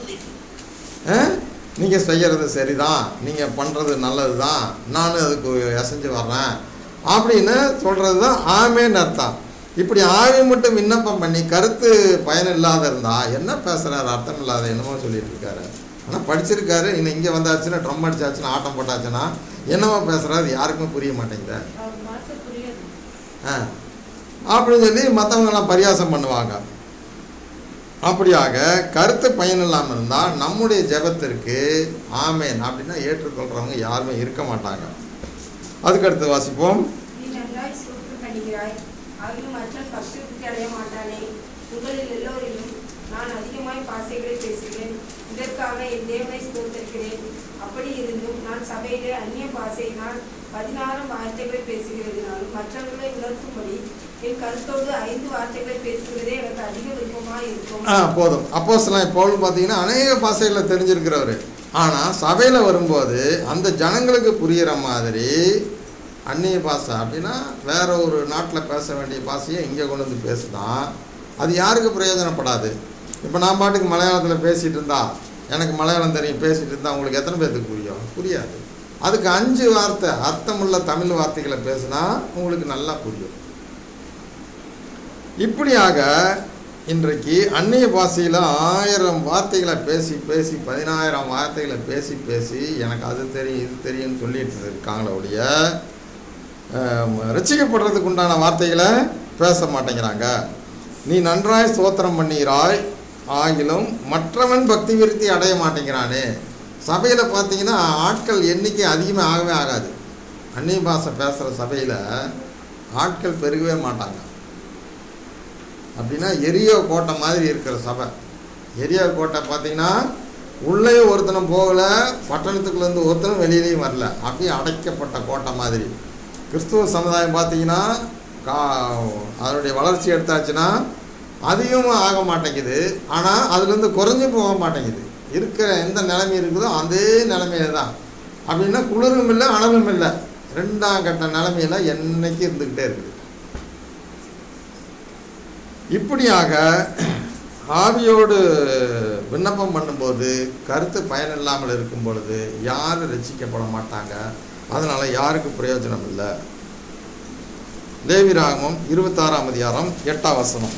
நீங்கள் செய்கிறது சரிதான் நீங்கள் பண்ணுறது நல்லது தான் நானும் அதுக்கு எசைஞ்சு வர்றேன் அப்படின்னு சொல்கிறது தான் ஆமேன்னு அர்த்தம் இப்படி ஆவி மட்டும் விண்ணப்பம் பண்ணி கருத்து பயன் இல்லாத இருந்தா என்ன பேசுறாரு அர்த்தம் இல்லாத என்னமோ சொல்லிட்டு இருக்காரு ஆனால் படிச்சிருக்காரு இன்னும் இங்கே வந்தாச்சுன்னா ட்ரம் அடிச்சாச்சுன்னா ஆட்டம் போட்டாச்சுன்னா என்னமோ பேசுறாரு யாருக்குமே புரிய மாட்டேங்குது அவர் மனசு புரியாது ஆ அப்படின்னு சொல்லி மற்றவங்கெல்லாம் பரியாசம் பண்ணுவாங்க அப்படியாக கருத்து பயன் இல்லாமல் இருந்தால் நம்முடைய ஜெபத்திற்கு ஆமேன் அப்படின்னா ஏற்றுக்கொள்கிறவங்க யாருமே இருக்க மாட்டாங்க அதுக்கடுத்து வாசிப்போம் நீ நன்றாய் சூற்று பண்ணுகிறாய் ஆகிலும் மற்றவன் பக்தி விருத்தி அடைய மாட்டானே உங்களில் எல்லோரிலும் நான் அதிகமாய் பாசைகளை பேசுகிறேன் இதற்காக என் தேவனை ஸ்தோத்திருக்கிறேன் அப்படி இருந்தும் நான் சபையிலே அந்நிய பாசையினால் பதினாறு வார்த்தைகளை பேசுகிறதுனாலும் மற்றவர்களை உணர்த்தும்படி என் கருத்தோடு ஐந்து வார்த்தைகளை பேசுகிறதே எனக்கு அதிக விருப்பமாய் இருக்கும் ஆ போதும் அப்போ சில பவுல் பார்த்தீங்கன்னா அநேக பாசைகளை தெரிஞ்சிருக்கிறவர் ஆனால் சபையில் வரும்போது அந்த ஜனங்களுக்கு புரிகிற மாதிரி அந்நிய பாஷை அப்படின்னா வேற ஒரு நாட்டில் பேச வேண்டிய பாஷையை இங்கே கொண்டு வந்து பேசுதான் அது யாருக்கு பிரயோஜனப்படாது இப்போ நான் பாட்டுக்கு மலையாளத்தில் பேசிகிட்டு இருந்தா எனக்கு மலையாளம் தெரியும் பேசிகிட்டு இருந்தா உங்களுக்கு எத்தனை பேர்த்துக்கு புரியும் புரியாது அதுக்கு அஞ்சு வார்த்தை அர்த்தமுள்ள தமிழ் வார்த்தைகளை பேசுனா உங்களுக்கு நல்லா புரியும் இப்படியாக இன்றைக்கு அந்நிய பாஷையில் ஆயிரம் வார்த்தைகளை பேசி பேசி பதினாயிரம் வார்த்தைகளை பேசி பேசி எனக்கு அது தெரியும் இது தெரியும்னு சொல்லிட்டு இருக்காங்களே ஒழிய ஆம், ரட்சிக்கப்படுறதுக்கு உண்டான வார்த்தைகளை பேச மாட்டேங்கிறாங்க நீ நன்றாய் ஸ்தோத்திரம் பண்ணீராய் ஆகிலும் மற்றவன் பக்தி விருத்தி அடைய மாட்டேங்கிறானே சபையில் பார்த்தீங்கன்னா ஆட்கள் எண்ணிக்கை அதிகமாக ஆகவே ஆகாது அந்நிய பாஷை பேசுகிற சபையில் ஆட்கள் பெருகவே மாட்டாங்க அப்படின்னா எரியோ கோட்டை மாதிரி இருக்கிற சபை எரியோ கோட்டை பார்த்தீங்கன்னா உள்ளே ஒருத்தனும் போகலை பட்டணத்துக்குள்ளேருந்து ஒருத்தனும் வெளியிலையும் வரல அப்படியே அடைக்கப்பட்ட கோட்டை மாதிரி கிறிஸ்துவ சமுதாயம் பார்த்தீங்கன்னா கா அதனுடைய வளர்ச்சி எடுத்தாச்சுன்னா அதிகமாக ஆக மாட்டேங்குது ஆனால் அதுலேருந்து குறைஞ்சு போக மாட்டேங்குது இருக்கிற எந்த நிலைமை இருக்குதோ அதே நிலைமையில தான் அப்படின்னா குளிரும் இல்லை அனலும் இல்லை ரெண்டாம் கட்ட நிலைமையில என்னைக்கு இருந்துக்கிட்டே இருக்குது இப்படியாக ஆவியோடு விண்ணப்பம் பண்ணும்போது கருத்து பயனில்லாமல் இருக்கும் பொழுது யாரும் ரசிக்கப்பட மாட்டாங்க அதனால யாருக்கு பிரயோஜனம் இல்லை லேவிராகமம் இருபத்தாறாம் அதிகாரம் எட்டாம் வசனம்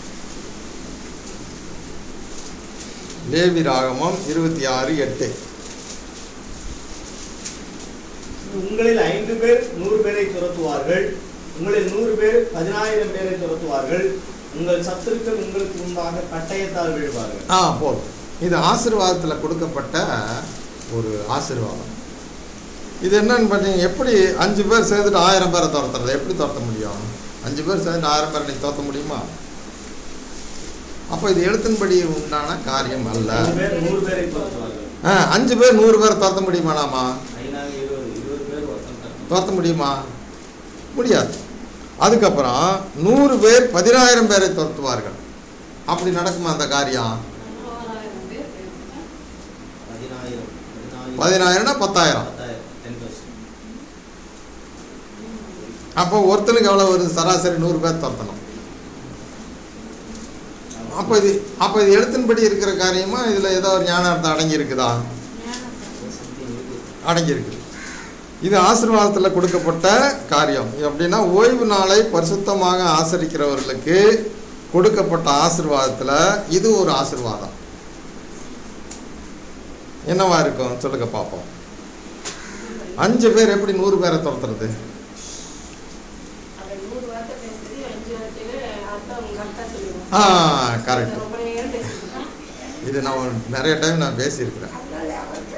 லேவிராகமம் இருபத்தி ஆறு எட்டு உங்களில் ஐந்து பேர் நூறு பேரை துரத்துவார்கள் உங்களில் நூறு பேர் பதினாயிரம் பேரை துரத்துவார்கள் உங்கள் சத்துருக்கள் உங்களுக்கு முன்பாக பட்டயத்தால் விழுவார்கள் ஆ போதும் இது ஆசீர்வாதத்தில் கொடுக்கப்பட்ட ஒரு ஆசீர்வாதம் இது என்னன்னு பார்த்தீங்க எப்படி அஞ்சு பேர் சேர்ந்துட்டு ஆயிரம் பேரை துரத்துறது எப்படி துரத்த முடியும் அஞ்சு பேர் சேர்ந்துட்டு ஆயிரம் பேரை நீ துரத்த முடியுமா அப்போ இது எழுத்தின்படி உண்டான காரியம் அல்ல ஐந்து பேர் நூறு பேரை துரத்துவார்கள் ஆ அஞ்சு பேர் நூறு பேரை துரத்த முடியுமாடாமா ஐநாங்க இருபது இருபது பேர் ஒருத்தன் தரணும். துரத்த முடியுமா முடியாது அதுக்கப்புறம் நூறு பேர் பதினாயிரம் பேரை துரத்துவார்கள் அப்படி நடக்குமா அந்த காரியம் பதினோராயிரம் பேர் பதினாயிரம் பதினாயிரம் பதினாயிரம்னா பத்தாயிரம் பத்தாயிரம் டென் தௌசண்ட் அப்போ ஒருத்தனுக்கு எவ்வளோ வருது சராசரி நூறு பேர் துரத்தணும் அப்போ இது அப்போ இது எழுத்தின்படி இருக்கிற காரியமா இதில் ஏதோ ஒரு ஞானார்த்தம் அடங்கி இருக்குதா அடங்கி இருக்குது இது ஆசீர்வாதத்தில் கொடுக்கப்பட்ட காரியம் எப்படின்னா ஓய்வு நாளை பரிசுத்தமாக ஆசரிக்கிறவர்களுக்கு கொடுக்கப்பட்ட ஆசீர்வாதத்தில் இது ஒரு ஆசீர்வாதம் என்னவா இருக்கும் சொல்லுங்க பார்ப்போம் அஞ்சு பேர் எப்படி நூறு பேரை துரத்துறது அவர் நூறு வார்த்தை பேசுறது அஞ்சு வார்த்தைகள் அர்த்தம் கரெக்டாக சொல்லுவோம் ஆ கரெக்ட் ரொம்ப நேரம் பேசிருக்கோம் இது நான் ஒரு நிறைய டைம் நான் பேசியிருக்கிறேன் அதனால அவருக்கு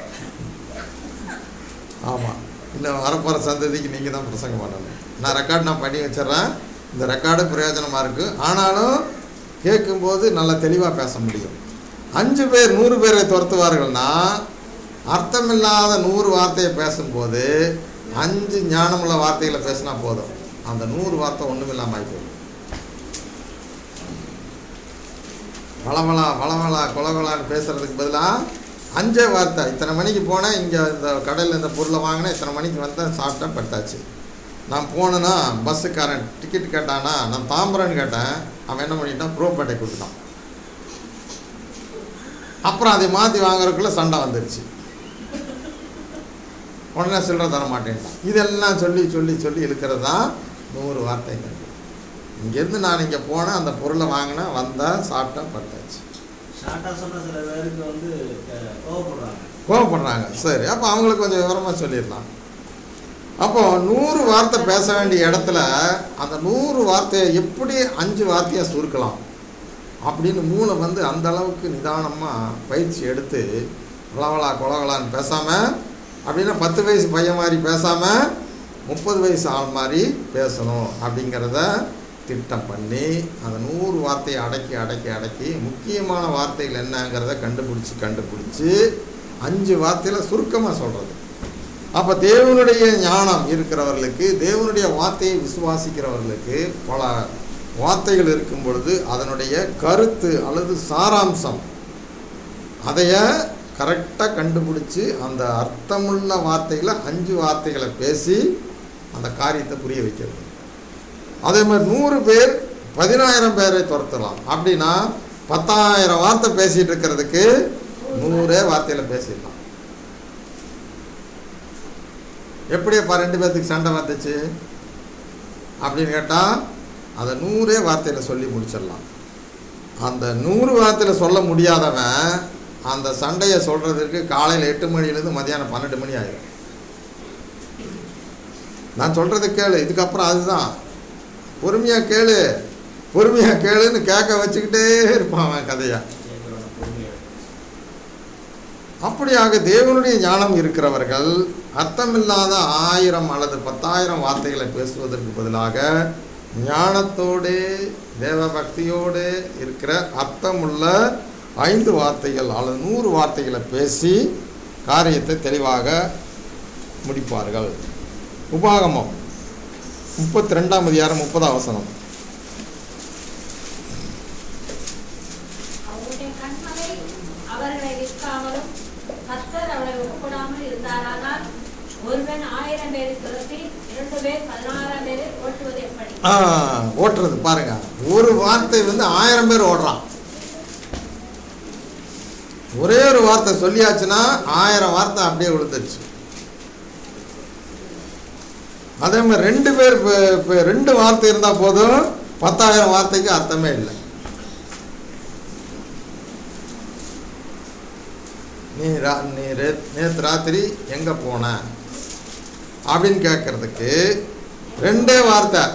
ஆமாம் இன்னும் வரப்போகிற சந்ததிக்கு நீங்கள் தான் பிரசங்கம் பண்ணணும் நான் ரெக்கார்ட் நான் பண்ணி வச்சிடுறேன் இந்த ரெக்கார்டு பிரயோஜனமாக இருக்குது ஆனாலும் கேட்கும்போது நல்லா தெளிவாக பேச முடியும் அஞ்சு பேர் நூறு பேரை துரத்துவார்கள்னா அர்த்தமில்லாத நூறு வார்த்தையை பேசும்போது அஞ்சு ஞானமுள்ள வார்த்தைகளை பேசினா போதும் அந்த நூறு வார்த்தை ஒன்றுமில்லாமல் ஆகி போயிடும் வளவளா வளவளா கொலகொலான்னு பேசுறதுக்கு பதிலாக அஞ்சே வார்த்தை இத்தனை மணிக்கு போனேன் இங்கே இந்த கடையில் இந்த பொருளை வாங்கினேன் இத்தனை மணிக்கு வந்தேன் சாப்பிட்டேன் பட்டாச்சு நான் போனேன்னா பஸ்ஸுக்காரன் டிக்கெட் கேட்டானா நான் தாம்பரம்னு கேட்டேன் அவன் என்ன பண்ணிட்டான் புரோப்பேட்டை கொடுத்துட்டான் அப்புறம் அதை மாற்றி வாங்குறதுக்குள்ள சண்டை வந்துருச்சு உடனே சில்லறை தர மாட்டேன்ட்டான் இதெல்லாம் சொல்லி சொல்லி சொல்லி இழுக்கிறது தான் நூறு வார்த்தைகள் இங்கேருந்து நான் இங்கே போனேன் அந்த பொருளை வாங்கினேன் வந்தேன் சாப்பிட்டேன் பட்டாச்சு ஷார்ட்டா சொன்ன சில பேருக்கு வந்து அஹ், கோவப்படுறாங்க கோவப்படுறாங்க சரி அப்போ அவங்களுக்கு கொஞ்சம் விவரமாக சொல்லிடலாம் அப்போ நூறு வார்த்தை பேச வேண்டிய இடத்துல அந்த நூறு வார்த்தையை எப்படி அஞ்சு வார்த்தையை சுருக்கலாம் அப்படின்னு மூளை வந்து அந்த அளவுக்கு நிதானமாக பயிற்சி எடுத்து வளவலா கொலகலான்னு பேசாமல் அப்படின்னா பத்து வயசு பையன் மாதிரி பேசாமல் முப்பது வயசு ஆள் மாதிரி பேசணும் அப்படிங்கிறத திட்டம் பண்ணி அந்த நூறு வார்த்தையை அடக்கி அடக்கி அடக்கி முக்கியமான வார்த்தைகள் என்னங்கிறத கண்டுபிடிச்சி கண்டுபிடிச்சி அஞ்சு வார்த்தையில் சுருக்கமாக சொல்கிறது அப்போ தேவனுடைய ஞானம் இருக்கிறவர்களுக்கு தேவனுடைய வார்த்தையை விசுவாசிக்கிறவர்களுக்கு பல வார்த்தைகள் இருக்கும் பொழுது அதனுடைய கருத்து அல்லது சாராம்சம் அதைய கரெக்டாக கண்டுபிடிச்சி அந்த அர்த்தமுள்ள வார்த்தைகளை அஞ்சு வார்த்தைகளை பேசி அந்த காரியத்தை புரிய வைக்கிறது அதே மாதிரி நூறு பேர் பதினாயிரம் பேரை துரத்தலாம் அப்படின்னா பத்தாயிரம் வார்த்தை பேசிட்டு இருக்கிறதுக்கு நூறே வார்த்தையில் பேசிடலாம் எப்படியப்பா ரெண்டு பேர்த்துக்கு சண்டை வந்துச்சு அப்படின்னு கேட்டால் அதை நூறே வார்த்தையில் சொல்லி முடிச்சிடலாம் அந்த நூறு வார்த்தையில் சொல்ல முடியாதவன் அந்த சண்டையை சொல்கிறதுக்கு காலையில் எட்டு மணிலேருந்து மதியானம் பன்னெண்டு மணி ஆயிடும் நான் சொல்கிறது கேளு இதுக்கப்புறம் அதுதான் பொறுமையாக கேளு பொறுமையாக கேளுன்னு கேட்க வச்சுக்கிட்டே இருப்பான் அவன் கதையை கேட்குறவன பொறுமையா அப்படியாக தேவனுடைய ஞானம் இருக்கிறவர்கள் அர்த்தமில்லாத ஆயிரம் அல்லது பத்தாயிரம் வார்த்தைகளை பேசுவதற்கு பதிலாக ஞானத்தோடு தேவ பக்தியோடு இருக்கிற அர்த்தமுள்ள ஐந்து வார்த்தைகள் அல்லது நூறு வார்த்தைகளை பேசி காரியத்தை தெளிவாக முடிப்பார்கள் உபாகமம் முப்பத்தி ரெண்டாம் அதிகாரம் முப்பதாம் வசனம் அவருடைய கண்மலை அவர்களை விற்காமலும் கர்த்தர் அவளை ஒப்புக்கொடாமல் இருந்தாரானால் ஒருவன் ஆயிரம் பேரை துரத்தி இரண்டு பேர் பதினாறாம் பேரை ஓட்டுவது எப்படி ஆ, ஓட்டுறது பாருங்க ஒரு வார்த்தை வந்து ஆயிரம் பேர் ஓடுறான் ஒரே ஒரு வார்த்தை சொல்லியாச்சுன்னா ஆயிரம் வார்த்தை அப்படியே விழுந்துருச்சு அதே மாதிரி ரெண்டு பேர் இப்ப- இப்ப ரெண்டு வார்த்தை இருந்தால் போதும் பத்தாயிரம் வார்த்தைக்கு அர்த்தமே இல்லை நீ ரா நீ நேற்று ராத்திரி எங்கே போன அப்படின்னு கேட்குறதுக்கு ரெண்டே வார்த்தை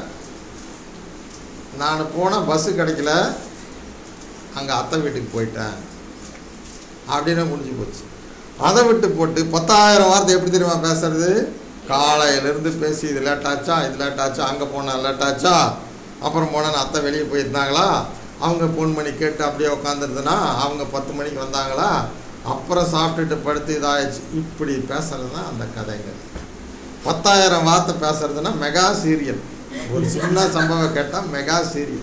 நான் போன பஸ்ஸு கிடைக்கல அங்கே அத்தை வீட்டுக்கு போயிட்டேன் அப்படின்னு முடிஞ்சு போச்சு அதை விட்டு போட்டு பத்தாயிரம் வார்த்தை எப்படி தெரியுமா பேசுறது காலையிலேருந்து பேசி இது லேட் ஆச்சா இது லேட் ஆச்சா அங்கே போனேன் லேட் ஆச்சா அப்புறம் போனேன் அத்தை வெளியே போயிருந்தாங்களா அவங்க ஃபோன் பண்ணி கேட்டு அப்படியே உட்காந்துருந்தனா அவங்க பத்து மணிக்கு வந்தாங்களா அப்புறம் சாப்பிட்டுட்டு படுத்து இதாகிடுச்சு இப்படி பேசுறது தான் அந்த கதைங்க பத்தாயிரம் வார்த்தை பேசுறதுன்னா மெகா சீரியல் ஒரு சின்ன சம்பவம் கேட்டால் மெகா சீரியல்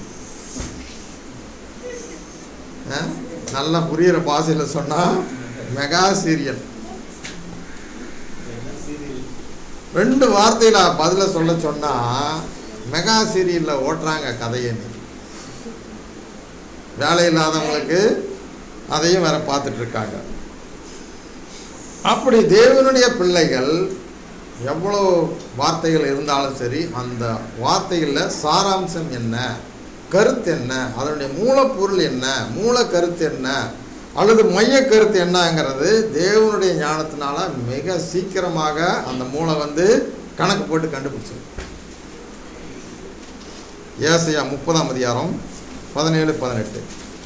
ஆ? நல்லா புரியிற பாஷையில் சொன்னால் மெகா சீரியல் என்ன சீரியல் ரெண்டு வார்த்தையில் பதில சொல்ல சொன்னால் மெகா சீரியலில் ஓட்டுறாங்க கதையை இன்னைக்கு. வேலை இல்லாதவங்களுக்கு அதையும் வேற பார்த்துட்டு இருக்காங்க அப்படி தேவனுடைய பிள்ளைகள் எவ்வளோ வார்த்தைகள் இருந்தாலும் சரி அந்த வார்த்தைகளில் சாராம்சம் என்ன கருத்து என்ன அதனுடைய மூலப்பொருள் என்ன மூல கருத்து என்ன அல்லது மைய கருத்து என்னங்கிறது தேவனுடைய ஞானத்தினால மிக சீக்கிரமாக அந்த மூளை வந்து கணக்கு போட்டு கண்டுபிடிச்சது ஏசையா முப்பதாம் அதிகாரம் பதினேழு பதினெட்டு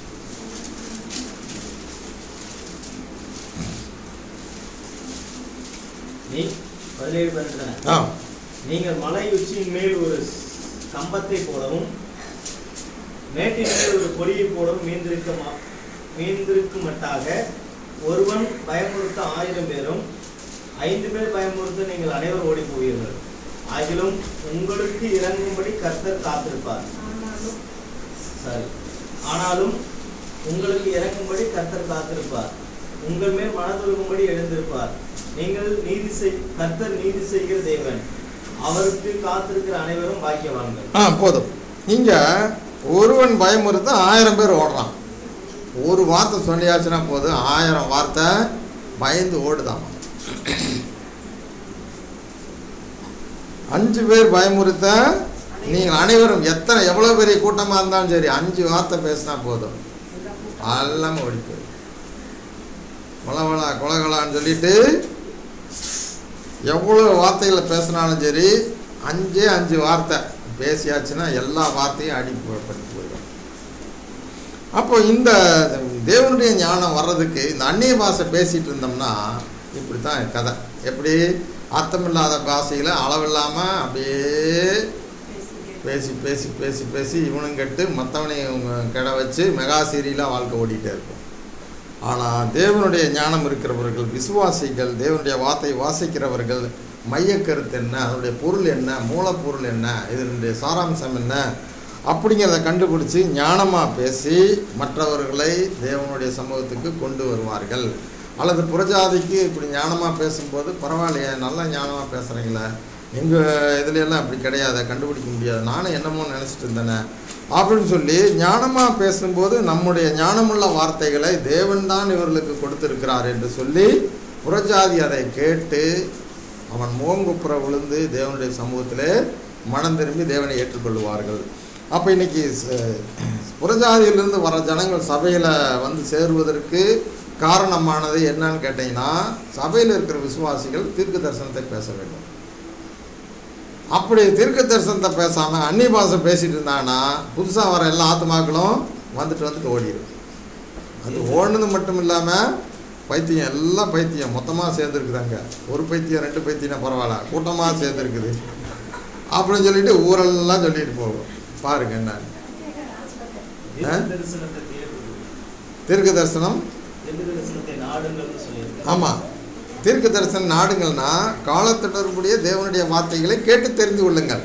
நீ பதினேழு பன்னெண்டு ஆ நீங்கள் மலை உச்சியின் மேல் ஒரு கம்பத்தை போலவும் மேட்டின் மேல் ஒரு கொடியை போலவும் மீந்திருக்க மா- மீந்திருக்குமட்டாக ஒருவன் பயமுறுத்த ஆயிரம் பேரும் ஐந்து பேர் பயமுறுத்த நீங்கள் அனைவரும் ஓடி போவீர்கள் ஆகிலும் உங்களுக்கு இறங்கும்படி கர்த்தர் காத்திருப்பார் ஆனாலும் சரி ஆனாலும் உங்களுக்கு இறங்கும்படி கர்த்தர் காத்திருப்பார் உங்கள் மேல் மனதுருகும்படி எழுந்திருப்பார் நீங்கள் நீதி செய் கர்த்தர் நீதி செய்கிற தேவன் அவருக்கு காத்திருக்கிற அனைவரும் பாக்கியவான்கள் ஆ போதும் இங்கே ஒருவன் பயமுறுத்த ஆயிரம் பேர் ஓடுறான் ஒரு வார்த்தை சொல்லியாச்சுன்னா போதும் ஆயிரம் வார்த்தை பயந்து ஓடுதான் அஞ்சு பேர் பயமுறுத்த நீங்கள் அனைவரும் எத்தனை எவ்வளோ பெரிய கூட்டமாக இருந்தாலும் சரி அஞ்சு வார்த்தை பேசினா போதும் எல்லாமே ஓடி போயிடும் கொலவலா கொலகலான்னு சொல்லிட்டு எவ்வளோ வார்த்தைகளை பேசினாலும் சரி அஞ்சே அஞ்சு வார்த்தை பேசியாச்சுன்னா எல்லா வார்த்தையும் அடி பட்டு போயிடும் அப்போ இந்த தேவனுடைய ஞானம் வர்றதுக்கு இந்த அந்நிய பாஷை பேசிட்டு இருந்தோம்னா இப்படி தான் கதை எப்படி அர்த்தமில்லாத பாஷையில் அளவில்லாமல் அப்படியே பேசி பேசி பேசி பேசி இவனும் கெட்டு மற்றவனையும் கெட வச்சு மெகா சீரியலாக வாழ்க்கை ஓடிட்டே இருக்கும் ஆனால் தேவனுடைய ஞானம் இருக்கிறவர்கள் விசுவாசிகள் தேவனுடைய வார்த்தை வாசிக்கிறவர்கள் மையக்கருத்து என்ன அதனுடைய பொருள் என்ன மூலப்பொருள் என்ன இதனுடைய சாராம்சம் என்ன அப்படிங்கிறத கண்டுபிடிச்சி ஞானமாக பேசி மற்றவர்களை தேவனுடைய சமூகத்துக்கு கொண்டு வருவார்கள் அல்லது புறஜாதிக்கு இப்படி ஞானமாக பேசும்போது பரவாயில்லையே நல்லா ஞானமாக பேசுகிறீங்களே எங்கள் இதுல எல்லாம் அப்படி கிடையாது கண்டுபிடிக்க முடியாது நானும் என்னமோ நினச்சிட்டு இருந்தேனே அப்படின்னு சொல்லி ஞானமாக பேசும்போது நம்முடைய ஞானமுள்ள வார்த்தைகளை தேவன் தான் இவர்களுக்கு கொடுத்திருக்கிறார் என்று சொல்லி புறஜாதி அதை கேட்டு அவன் முகங்குப்புற விழுந்து தேவனுடைய சமூகத்திலே மனம் திரும்பி தேவனை ஏற்றுக்கொள்வார்கள் அப்போ இன்னைக்கு ச- புறஜாதியிலிருந்து வர ஜனங்கள் சபையில் வந்து சேருவதற்கு காரணமானது என்னன்னு கேட்டிங்கன்னா சபையில் இருக்கிற விசுவாசிகள் தீர்க்க தரிசனத்தை பேச வேண்டும் அப்படி தீர்க்க தரிசனத்தை பேசாமல் அந்நிய பாஷை பேசிட்டு இருந்தாங்கன்னா புதுசாக வர எல்லா ஆத்மாக்களும் வந்துட்டு வந்துட்டு ஓடிடும் அது ஓடுனது மட்டும் இல்லாமல் பைத்தியம் எல்லாம் பைத்தியம் மொத்தமாக சேர்ந்துருக்குறாங்க ஒரு பைத்தியம் ரெண்டு பைத்தியம் பரவாயில்ல கூட்டமாக சேர்ந்துருக்குது அப்படின்னு சொல்லிட்டு ஊரெல்லாம் சொல்லிட்டு போகும் பாருங்க என்ன ஆ? தரிசனத்தை தேடுவது. தீர்க்க தரிசனம் தீர்க்க தரிசனத்தை நாடுங்கள்னு சொல்லியிருக்காரு. ஆமாம் தீர்க்க தரிசனம் நாடுங்கள்னா காலத்தொடர்புடைய தேவனுடைய வார்த்தைகளை கேட்டு தெரிந்து கொள்ளுங்கள்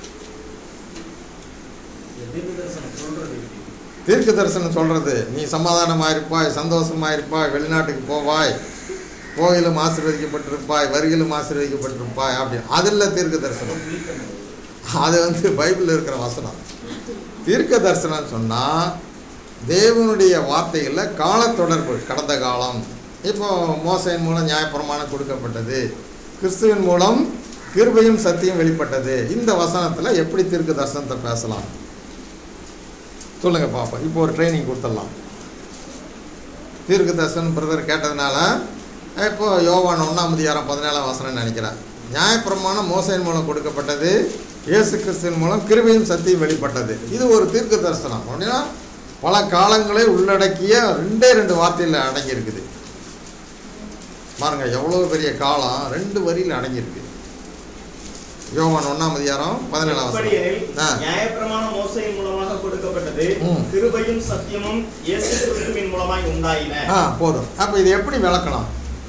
இந்த தீர்க்க தரிசனம் சொல்றது எப்படி? தீர்க்க தரிசனம் சொல்கிறது நீ சமாதானமாக இருப்பாய் சந்தோஷமாக இருப்பாய் வெளிநாட்டுக்கு போவாய் போகிலும் ஆசீர்வதிக்கப்பட்டிருப்பாய் வருகிலும் ஆசீர்வதிக்கப்பட்டிருப்பாய் அப்படி அதில் தீர்க்க தரிசனம் அது வந்து பைபிளில் இருக்கிற வசனம் தீர்க்க தரிசனம் சொன்னால் தேவனுடைய வார்த்தைகளில் காலத்தொடர்பு கடந்த காலம் இப்போ மோசையின் மூலம் நியாயப்பிரமாணம் கொடுக்கப்பட்டது கிறிஸ்துவின் மூலம் கிருபையும் சத்தியம் வெளிப்பட்டது இந்த வசனத்தில் எப்படி தீர்க்க தரிசனத்தை பேசலாம் சொல்லுங்க பாப்போம் இப்போ ஒரு ட்ரைனிங் கொடுத்துடலாம் தீர்க்க தரிசனம் பிரதர் கேட்டதுனால இப்போ யோவான் ஒன்றாம் அதிகாரம் பதினேழாம் வசனம் நினைக்கிறேன் நியாயப்பிரமாணம் மோசையின் மூலம் கொடுக்கப்பட்டது இயேசு கிறிஸ்துவின் மூலம் கிருபையும் சத்தியம் வெளிப்பட்டது இது ஒரு தீர்க்க தரிசனம் அப்படின்னா பல காலங்களை உள்ளடக்கிய ரெண்டே ரெண்டு வார்த்தையில் அடங்கியிருக்குது பாருங்க எவ்வளோ பெரிய காலம் ரெண்டு வரியில் அடங்கியிருக்கு யோவான் ஒன்றாம் அதிகாரம் பதினேழாம் வசனம் அப்படியெனில் ஆ நியாயப்பிரமாணம் மோசையின் மூலமாக கொடுக்கப்பட்டது ம். கிருபையும் சத்தியமும் இயேசு கிறிஸ்துவின் மூலமாய் உண்டாயின ஆ போதும் அப்போ இது எப்படி விளக்கலாம்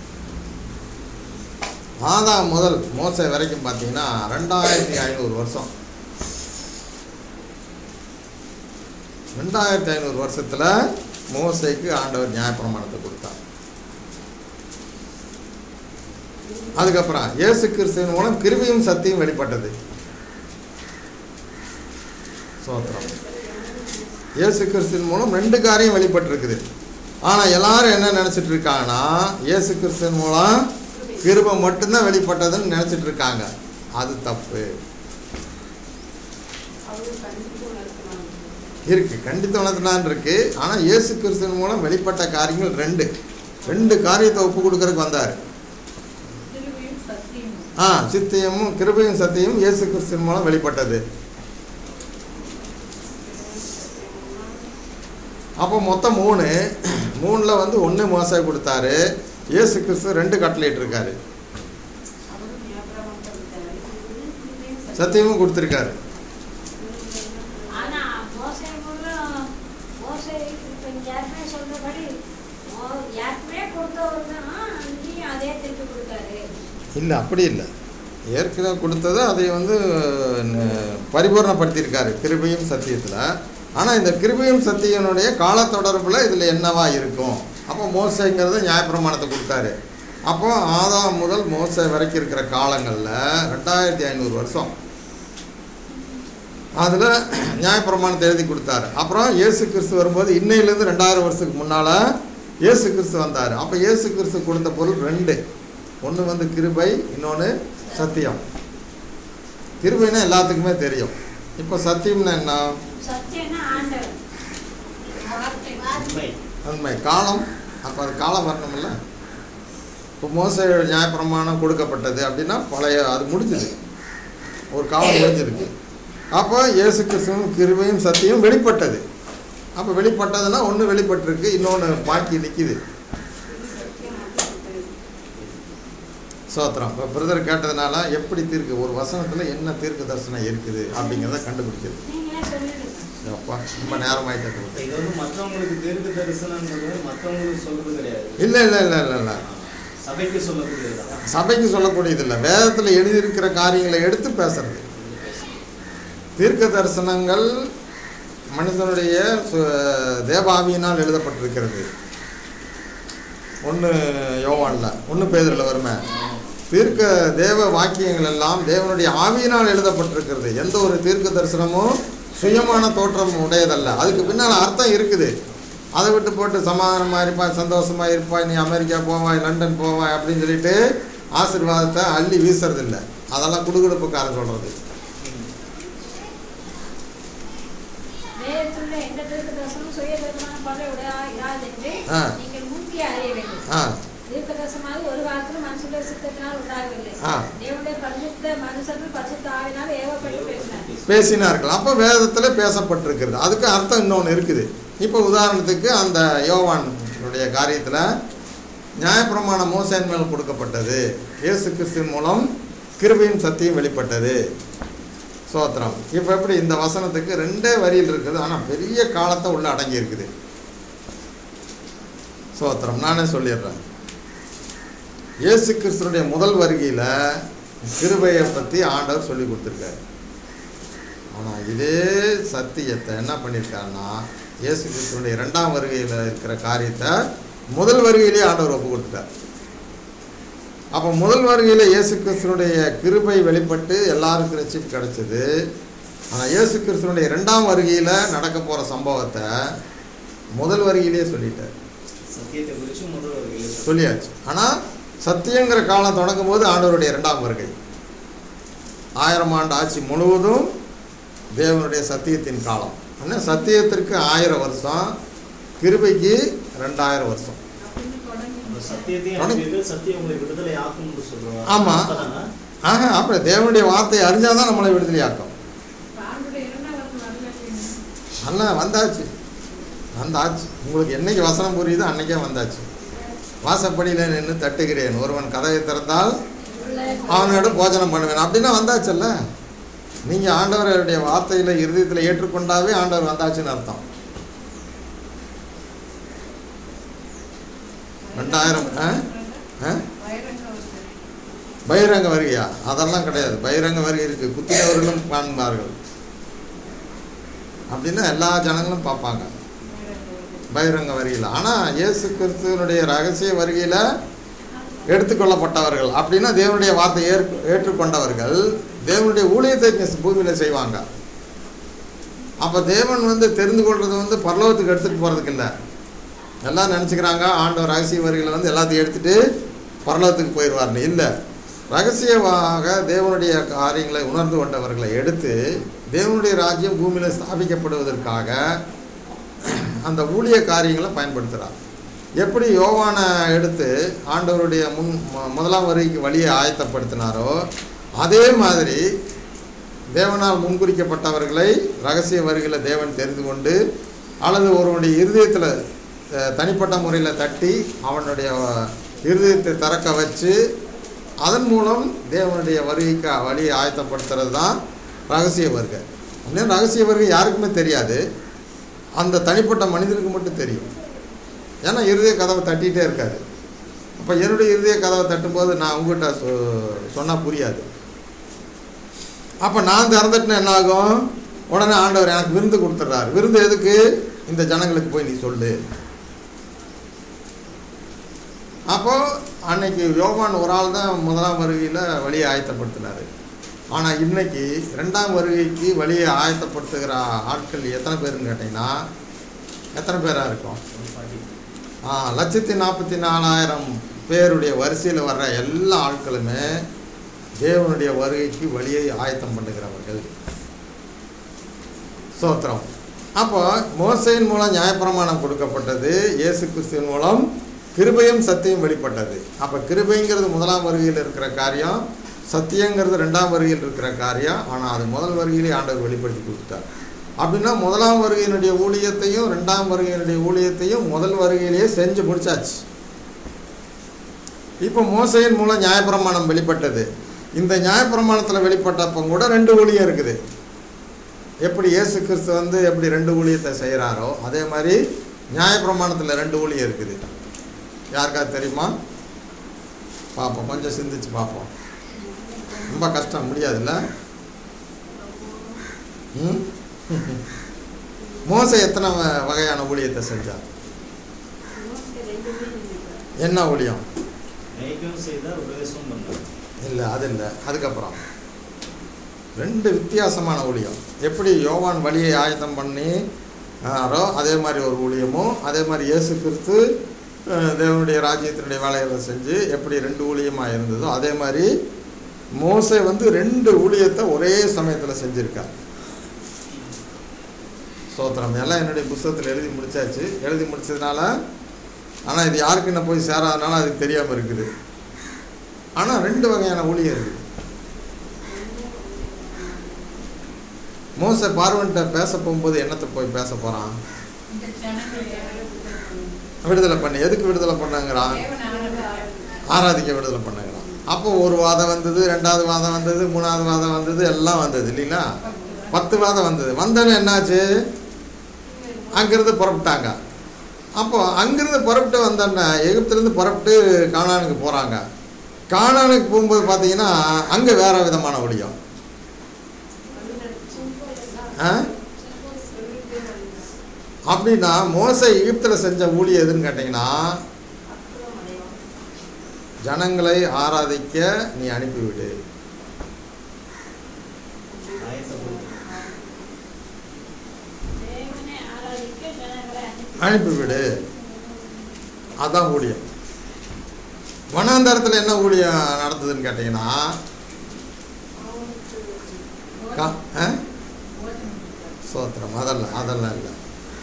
ஆதாம் முதல் மோசை வரைக்கும் பார்த்தீங்கன்னா ரெண்டாயிரத்தி ஐநூறு வருஷம் ரெண்டாயிரத்தி ஐநூறு வருஷத்தில் மோசைக்கு ஆண்டவர் நியாயப்பிரமாணத்தை கொடுத்தார் அதுக்கப்புறம் இயேசு கிறிஸ்துவின் மூலம் கிருபியும் சத்தியம் வெளிப்பட்டது சோத்திரம் இயேசு கிறிஸ்துவின் மூலம் ரெண்டு காரியம் வெளிப்பட்டிருக்குது ஆனால் எல்லாரும் என்ன நினச்சிட்டு இருக்காங்கன்னா இயேசு கிறிஸ்துவின் மூலம் கிருபை மட்டும்தான் வெளிப்பட்டதுன்னு நினச்சிட்டு இருக்காங்க அது தப்பு அவரு கண்டித்து உணர்த்தினாங்க இருக்கு கண்டித்து உணர்த்தினான் இருக்கு ஆனால் இயேசு கிறிஸ்துவின் மூலம் வெளிப்பட்ட காரியங்கள் ரெண்டு ரெண்டு காரியத்தை ஒப்பு கொடுக்கறதுக்கு வந்தார் கிருபையும் சத்தியமும் ஆ சித்தியமும் கிருபையும் சத்தியமும் இயேசு கிறிஸ்துவின் மூலம் வெளிப்பட்டது அப்போ மொத்தம் மூணு மூணில் வந்து ஒன்று மோசை கொடுத்தாரு இயேசு கிறிஸ்து ரெண்டு கட்டளையிட்டு இருக்காரு அவரும் நியாயப்பிரமாணத்தை விட்டாரு. இது கிருபையும் சத்தியமும் சத்தியமும் கொடுத்துருக்காரு ஆனா மோசை மூலம் மோசை இப்ப நீங்க ஏற்கனவே சொன்னபடி மோ- ஏற்கனவே கொடுத்தவர் தான் அங்கேயும் அதே திருப்பி கொடுத்தாரு இல்லை அப்படி இல்லை ஏற்கனவே கொடுத்ததை அதை வந்து ந- பரிபூரணப்படுத்தியிருக்காரு கிருபையும் சத்தியத்தில் ஆனால் இந்த கிருபையும் சத்தியனுடைய காலத்தொடர்பில் இதில் என்னவா இருக்கும் அப்போ மோசைங்கிறது நியாயப்பிரமாணத்தை கொடுத்தாரு அப்போ ஆதாம் முதல் மோசை வரைக்கும் இருக்கிற காலங்களில் ரெண்டாயிரத்தி ஐநூறு வருஷம் அதில் நியாயப்பிரமாணத்தை எழுதி கொடுத்தாரு அப்புறம் இயேசு கிறிஸ்து வரும்போது இன்னையிலேருந்து ரெண்டாயிரம் வருஷத்துக்கு முன்னால் இயேசு கிறிஸ்து வந்தார் அப்போ இயேசு கிறிஸ்து கொடுத்த பொருள் ரெண்டு ஒன்று வந்து கிருபை இன்னொன்று சத்தியம் கிருபைன்னா எல்லாத்துக்குமே தெரியும் இப்போ சத்தியம்னா என்ன சத்தியம்னா ஆண்டவர் வார்த்தை உண்மை உண்மை காலம் அப்போ அது காலம் வரணும்ல இப்போ மோச நியாயப்பிரமாணம் கொடுக்கப்பட்டது அப்படின்னா பழைய அது முடிஞ்சுது ஒரு காலம் முடிஞ்சிருக்கு அப்போ இயேசு கிறிஸ்துவும் கிருபையும் சத்தியம் வெளிப்பட்டது அப்போ வெளிப்பட்டதுன்னா ஒன்று வெளிப்பட்டிருக்கு இன்னொன்று பாக்கி நிற்கிது சோத்திரம் இப்போ பிரதர் கேட்டதுனால எப்படி தீர்க்கு ஒரு வசனத்தில் என்ன தீர்க்க தரிசனம் இருக்குது அப்படிங்கிறத கண்டுபிடிச்சது நீங்களே சொல்லிடுங்க அப்பா ரொம்ப நேரமாயிட்டு இது வந்து மற்றவங்களுக்கு தீர்க்க தரிசனம்ன்றது மற்றவங்களுக்கு சொல்றது கிடையாது இல்லை இல்லை இல்லை இல்லை இல்லை சபைக்கு சொல்லக்கூடியதுதான் சபைக்கு சொல்லக்கூடியது இல்லை வேதத்தில் எழுதியிருக்கிற காரியங்களை எடுத்து பேசுறது தீர்க்க தரிசனங்கள் மனிதனுடைய சு- தேவாவியினால் எழுதப்பட்டிருக்கிறது ஒன்று யோவானில் ஒன்று பேதரில் வருமே தீர்க்க தேவ வாக்கியங்கள் எல்லாம் தேவனுடைய ஆவியினால் எழுதப்பட்டிருக்கிறது எந்த ஒரு தீர்க்க தரிசனமும் சுயமான தோற்றம் உடையதல்ல அதுக்கு பின்னால் அர்த்தம் இருக்குது அதை விட்டு போட்டு சமாதானமாக இருப்பாய் சந்தோஷமாக இருப்பாய் நீ அமெரிக்கா போவாய் லண்டன் போவாய் அப்படின்னு சொல்லிட்டு ஆசீர்வாதத்தை அள்ளி வீசுறதில்ல அதெல்லாம் குடுகுடுப்புக்காரன் சொல்கிறது வேதத்துள்ள எந்த தீர்க்கதரிசனம் சுயதர்மமான பகை உடையா இராதென்று ஆ. நீங்கள் முந்தி அறிய வேண்டும் ஆ தீர்க்கதரிசனமாவது ஒரு வாரத்தில் மனுஷனுடைய சித்தத்தினால் உண்டாகவில்லை ஆ. தேவனுடைய பரிசுத்த மனுஷர்கள் பரிசுத்த ஆவினால் ஏவப்பட்டு பேசினார் பேசினார்கள் அப்போ வேதத்தில் பேசப்பட்டிருக்கிறது அதுக்கு அர்த்தம் இன்னொன்று இருக்குது இப்போ உதாரணத்துக்கு அந்த யோவானுடைய காரியத்தில் நியாயப்பிரமாண மோசேன் மேல் கொடுக்கப்பட்டது இயேசு கிறிஸ்துவின் மூலம் கிருபையும் சத்தியம் வெளிப்பட்டது சோத்திரம் இப்போ எப்படி இந்த வசனத்துக்கு ரெண்டே வரியில் இருக்குது ஆனால் பெரிய காலத்தை உள்ள அடங்கி இருக்குது சோத்திரம் நானே சொல்லிடுறேன் இயேசு கிறிஸ்துனுடைய முதல் வருகையில் கிருபையை பற்றி ஆண்டவர் சொல்லி கொடுத்துருக்காரு ஆனால் இதே சத்தியத்தை என்ன பண்ணியிருக்காருன்னா இயேசு கிறிஸ்துவனுடைய இரண்டாம் வருகையில் இருக்கிற காரியத்தை முதல் வருகையிலேயே ஆண்டவர் ஒப்பு கொடுத்துட்டார் அப்போ முதல் வருகையில் இயேசு கிறிஸ்துவனுடைய கிருபை வெளிப்பட்டு எல்லாருக்கும் ரட்சிப்பு கிடைச்சது ஆனால் இயேசு கிறிஸ்துவனுடைய இரண்டாம் வருகையில் நடக்க போகிற சம்பவத்தை முதல் வருகையிலேயே சொல்லிட்டார் சத்தியத்தை குறித்து முதல் வருகையில் சொல்லி- சொல்லியாச்சு ஆனால் சத்தியங்கிற காலம் தொடங்கும் போது ஆண்டவருடைய இரண்டாம் வருகை ஆயிரம் ஆண்டு ஆட்சி முழுவதும் தேவனுடைய சத்தியத்தின் காலம் ஆனால் சத்தியத்திற்கு ஆயிரம் வருஷம் கிருபைக்கு ரெண்டாயிரம் வருஷம் அந்த சத்தியத்தையும் தொடங்கி- அறிவீர்கள், சத்தியம் உங்களை விடுதலை ஆக்கும்னு சொல்றாங்க ஆமா. அப்பதானே? ஆஹா அப்புறம் தேவனுடைய வார்த்தையை அறிஞ்சாதான் நம்மளை விடுதலையாக்கும் ஆண்டுடைய இரண்டாவது வரல நல்லா வந்தாச்சு வந்தாச்சு உங்களுக்கு என்னைக்கு வசனம் புரியுதோ அன்னைக்கே வந்தாச்சு வாசப்படியில் நின்று தட்டுகிறேன் ஒருவன் கதவை திறந்தால் அவனோட போஜனம் பண்ணுவேன் அப்படின்னா வந்தாச்சுல்ல நீங்கள் ஆண்டவருடைய வார்த்தையில் இருதயத்தில் ஏற்றுக்கொண்டாவே ஆண்டவர் வந்தாச்சுன்னு அர்த்தம் ரெண்டாயிரம் ஆ ஆ பகிரங்க வருகையா அதெல்லாம் கிடையாது பகிரங்க வருகை இருக்கு குத்தினவர்களும் காண்பார்கள் அப்படின்னா எல்லா ஜனங்களும் பார்ப்பாங்க பகிரங்க வருகையில் ஆனால் இயேசு கிறிஸ்துவனுடைய ரகசிய வருகையில் எடுத்துக்கொள்ளப்பட்டவர்கள் அப்படின்னா தேவனுடைய வார்த்தையை ஏற்று ஏற்றுக்கொண்டவர்கள் தேவனுடைய ஊழியத்தை இங்க பூமியில் செய்வாங்க அப்போ தேவன் வந்து தெரிந்து கொள்றது வந்து பரலோகத்துக்கு எடுத்துகிட்டு போகிறதுக்கு இல்லை எல்லாம் நினச்சிக்கிறாங்க ஆண்டவர் ரகசிய வருகையில் வந்து எல்லாத்தையும் எடுத்துகிட்டு பரலோகத்துக்கு போயிடுவார்னு இல்லை ரகசியமாக தேவனுடைய காரியங்களை உணர்ந்து கொண்டவர்களை எடுத்து தேவனுடைய ராஜ்யம் பூமியில் ஸ்தாபிக்கப்படுவதற்காக அந்த ஊழிய காரியங்களை பயன்படுத்துகிறார் எப்படி யோவானை எடுத்து ஆண்டவருடைய முன் மு- முதலாம் வருகைக்கு வழியை ஆயத்தப்படுத்தினாரோ அதே மாதிரி தேவனால் முன்குறிக்கப்பட்டவர்களை ரகசிய வருகையில் தேவன் தெரிந்து கொண்டு அல்லது ஒருவனுடைய இருதயத்தில் அஹ், தனிப்பட்ட முறையில் தட்டி அவனுடைய இருதயத்தை திறக்க வச்சு அதன் மூலம் தேவனுடைய வருகைக்கு வழியை ஆயத்தப்படுத்துறது தான் ரகசிய வருகை அப்படின்னா ரகசிய வருகை யாருக்குமே தெரியாது அந்த தனிப்பட்ட மனிதனுக்கு மட்டும் தெரியும் ஏன்னா இருதய கதவை தட்டிகிட்டே இருக்காரு அப்போ என்னுடைய இருதய கதவை தட்டும்போது நான் உங்ககிட்ட சொ சொன்னால் புரியாது அப்போ நான் திறந்துட்டுனா என்ன ஆகும் உடனே ஆண்டவர் எனக்கு விருந்து கொடுத்துட்றாரு விருந்து எதுக்கு இந்த ஜனங்களுக்கு போய் நீ சொல்லு அப்போ அன்னைக்கு யோவான் ஒரு ஆள் தான் முதலாம் வருகையில் வழியை ஆயத்தப்படுத்தினார் ஆனால் இன்னைக்கு ரெண்டாம் வருகைக்கு வழியை ஆயத்தப்படுத்துகிற ஆட்கள் எத்தனை பேருன்னு கேட்டிங்கன்னா எத்தனை பேராக இருக்கும் ஒரு பாட்டி. ஆ லட்சத்தி நாற்பத்தி நாலாயிரம் பேருடைய வரிசையில் வர்ற எல்லா ஆட்களுமே தேவனுடைய வருகைக்கு வழியை ஆயத்தம் பண்ணுகிறவர்கள் சோத்திரம் அப்போ மோசையின் மூலம் நியாயப்பிரமாணம் கொடுக்கப்பட்டது இயேசு கிறிஸ்துவின் மூலம் கிருபையும் சத்தியம் வெளிப்பட்டது அப்போ கிருபைங்கிறது முதலாம் வருகையில் இருக்கிற காரியம் சத்தியங்கிறது ரெண்டாம் வருகையில் இருக்கிற காரியம் ஆனால் அது முதல் வருகையிலே ஆண்டவர் வெளிப்படுத்தி கொடுத்தார் அப்படின்னா முதலாம் வருகையினுடைய ஊழியத்தையும் ரெண்டாம் வருகையினுடைய ஊழியத்தையும் முதல் வருகையிலேயே செஞ்சு முடிச்சாச்சு இப்போ மோசையின் மூலம் நியாயப்பிரமாணம் வெளிப்பட்டது இந்த நியாயப்பிரமாணத்தில் வெளிப்பட்டப்போ கூட ரெண்டு ஊழியம் இருக்குது எப்படி இயேசு கிறிஸ்து வந்து எப்படி ரெண்டு ஊழியத்தை செய்கிறாரோ அதே மாதிரி நியாயப்பிரமாணத்தில் ரெண்டு ஊழியம் இருக்குது யாருக்காவது தெரியுமா பார்ப்போம் கொஞ்சம் சிந்திச்சு பார்ப்போம் ரொம்ப கஷ்டம் முடியாதுல்ல ம் மோசை எத்தனை வ- வகையான ஊழியத்தை செஞ்சார் என்ன ஊழியம் நைட்டும் செய்தார் உபதேசம் பண்ணார் இல்லை அது இல்லை அதுக்கப்புறம் ரெண்டு வித்தியாசமான ஊழியம் எப்படி யோவான் வழியை ஆயத்தம் பண்ணி ஆரோ அதே மாதிரி ஒரு ஊழியமும் அதே மாதிரி இயேசு கிறிஸ்து அஹ், தேவனுடைய ராஜ்யத்தினுடைய வேலைகளை செஞ்சு எப்படி ரெண்டு ஊழியமாக இருந்ததோ அதே மாதிரி மோசே வந்து ரெண்டு ஊழியத்தை ஒரே சமயத்தில் செஞ்சுருக்கார் சோத்திரம் எல்லாம் என்னுடைய புஸ்தகத்தில் எழுதி முடிச்சாச்சு எழுதி முடிச்சதுனால ஆனால் இது யாருக்கு என்ன போய் சேராதனால அதுக்கு தெரியாமல் இருக்குது ஆனால் ரெண்டு வகையான ஊழியம் இருக்குது மோச பார்வன்ட்ட பேச போகும்போது என்னத்தை போய் பேச போகிறான் விடுதலை பண்ணி எதுக்கு விடுதலை பண்ணாங்கிறான் ஆராதிக்க விடுதலை பண்ணுங்கிறான் அப்போ ஒரு வாதம் வந்தது ரெண்டாவது வாதம் வந்தது மூணாவது வாதம் வந்தது எல்லாம் வந்தது இல்லைங்களா பத்து வாதம் வந்தது வந்தோன்னே என்னாச்சு அங்கிருந்து புறப்பட்டாங்க அப்போ அங்கிருந்து புறப்பட்டு வந்தோன்னே எகிப்துலேருந்து புறப்பட்டு கானானுக்கு போகிறாங்க கானானுக்கு போகும்போது பார்த்தீங்கன்னா அங்கே வேற விதமான ஒளியம் ஆ அப்படின்னா மோசை எகிப்தில் செஞ்ச ஊழியம் எதுன்னு கேட்டிங்கன்னா ஜனங்களை ஆராதிக்க நீ அனுப்பிவிடு ஆயத்தப்படுத்து தேவனை ஆராதிக்க ஜனங்களை அனுப்பி அனுப்பிவிடு அதான் ஊழியம் வனாந்தரத்தில் என்ன ஊழியம் நடந்ததுன்னு கேட்டிங்கன்னா கா- ஆ? சோத்திரம் அதெல்லாம் அதெல்லாம் இல்லை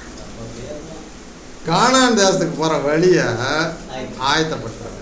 கானான் தேசத்துக்கு போகிற வழியை ஆயத்தப்படுத்துறாங்க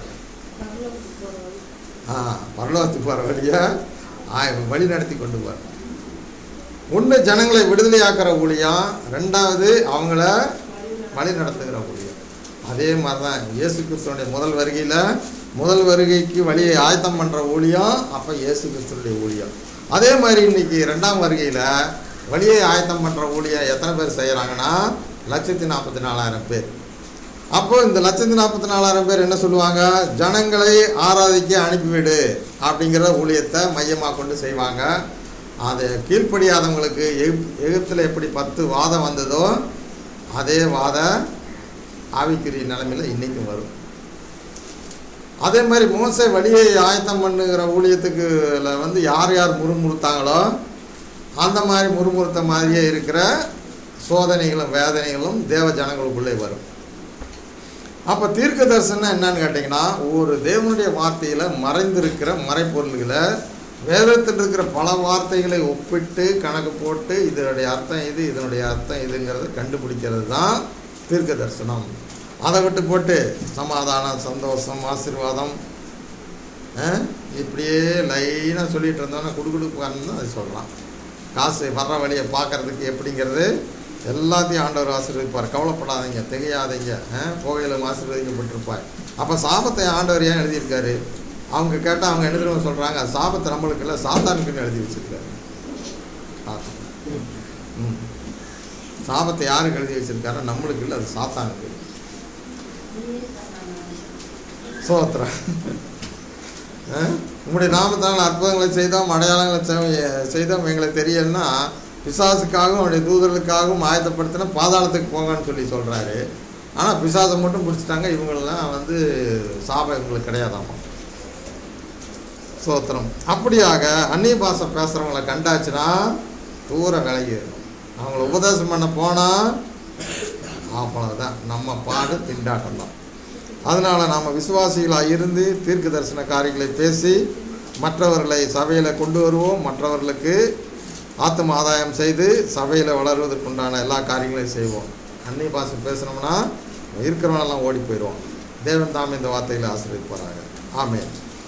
ஆ பரலோகத்துக்கு போகிற வழியை ஆய வழி நடத்தி கொண்டு போகிறாங்க ஒன்று ஜனங்களை விடுதலையாக்குற ஊழியம் ரெண்டாவது அவங்கள வழி நடத்துகிற ஊழியம் அதே மாதிரி தான் இயேசு கிறிஸ்துவனுடைய முதல் வருகையில் முதல் வருகைக்கு வழியை ஆயத்தம் பண்ணுற ஊழியம் அப்போ இயேசு கிறிஸ்துவனுடைய ஊழியம் அதே மாதிரி இன்னைக்கு ரெண்டாம் வருகையில் வழியை ஆயத்தம் பண்ணுற ஊழியம் எத்தனை பேர் செய்கிறாங்கன்னா லட்சத்தி நாற்பத்தி நாலாயிரம் பேர் அப்போ இந்த லட்சத்தி நாற்பத்தி நாலாயிரம் பேர் என்ன சொல்லுவாங்க ஜனங்களை ஆராதிக்க அனுப்பிவிடு அப்படிங்கிற ஊழியத்தை மையமாக கொண்டு செய்வாங்க அதை கீழ்ப்படியாதவங்களுக்கு எகிப் எகிப்தில் எப்படி பத்து வாதம் வந்ததோ அதே வாத ஆவிக்குரிய நிலைமையில் இன்றைக்கும் வரும் அதே மாதிரி மோசை வழியை ஆயத்தம் பண்ணுகிற ஊழியத்துக்குல வந்து யார் யார் முறுமுறுத்தாங்களோ அந்த மாதிரி முறுமுறுத்த மாதிரியே இருக்கிற சோதனைகளும் வேதனைகளும் தேவ ஜனங்களுக்குள்ளே வரும் அப்போ தீர்க்க தரிசனம் என்னன்னு கேட்டிங்கன்னா ஒரு தேவனுடைய வார்த்தையில் மறைந்திருக்கிற மறைப்பொருள்களை வேதத்தில் இருக்கிற பல வார்த்தைகளை ஒப்பிட்டு கணக்கு போட்டு இதனுடைய அர்த்தம் இது இதனுடைய அர்த்தம் இதுங்கிறத கண்டுபிடிக்கிறது தான் தீர்க்க தரிசனம் அதை விட்டு போட்டு சமாதானம் சந்தோஷம் ஆசீர்வாதம் அஹ், இப்படியே லைனாக சொல்லிட்டு இருந்தோன்னா குடுகுடுப்பான்னு தான் அது சொல்லலாம் காசு வர்ற வழியை பார்க்கறதுக்கு எப்படிங்கிறது எல்லாத்தையும் ஆண்டவர் ஆசீர்வதிப்பார் கவலைப்படாதீங்க திகையாதீங்க அஹ், புகையிலும் ஆசீர்வதிக்கப்பட்டிருப்பார் அப்போ சாபத்தை ஆண்டவர் ஏன் எழுதியிருக்காரு அவங்க கேட்டால் அவங்க என்ன தெரியுமா சொல்கிறாங்க சாபத்தை நம்மளுக்கு இல்லை சாத்தானுக்குன்னு எழுதி வச்சிருக்காரு சாத்தான். ம் சாபத்தை யாருக்கு எழுதி வச்சிருக்காரு நம்மளுக்கு இல்லை அது சாத்தானுக்கு சோத்திரம் அஹ், உம்முடைய நாமத்தால் அற்புதங்களை செய்தோம் அடையாளங்களை செய்- செய்தோம் எங்களுக்கு தெரியலன்னா பிசாசுக்காகவும் அவருடைய தூதர்களுக்காகவும் ஆயத்தப்படுத்தின பாதாளத்துக்கு போங்கன்னு சொல்லி சொல்கிறாரு ஆனால் பிசாசை மட்டும் பிடிச்சிட்டாங்க இவங்களெல்லாம் வந்து சாபம் இவங்களுக்கு கிடையாதாமா சோத்திரம் அப்படியாக அந்நிய பாஷை பேசுகிறவங்கள கண்டாச்சுன்னா தூர விலகி இருக்கும் அவங்கள உபதேசம் பண்ண போனால் அவ்வளோதான் நம்ம பாடு திண்டாட்டம் தான் அதனால் நாம் விசுவாசிகளாக இருந்து தீர்க்க தரிசன காரியங்களை பேசி மற்றவர்களை சபையில் கொண்டு வருவோம் மற்றவர்களுக்கு ஆத்தும ஆதாயம் செய்து சபையில் வளருவதற்குண்டான எல்லா காரியங்களையும் செய்வோம் அந்நிய பாஷை பேசுனோம்னா இருக்கிறவனெல்லாம் ஓடி போயிடுவோம் தேவன் தாம் இந்த வார்த்தைகளை ஆசிரியப்பாராங்க ஆமென்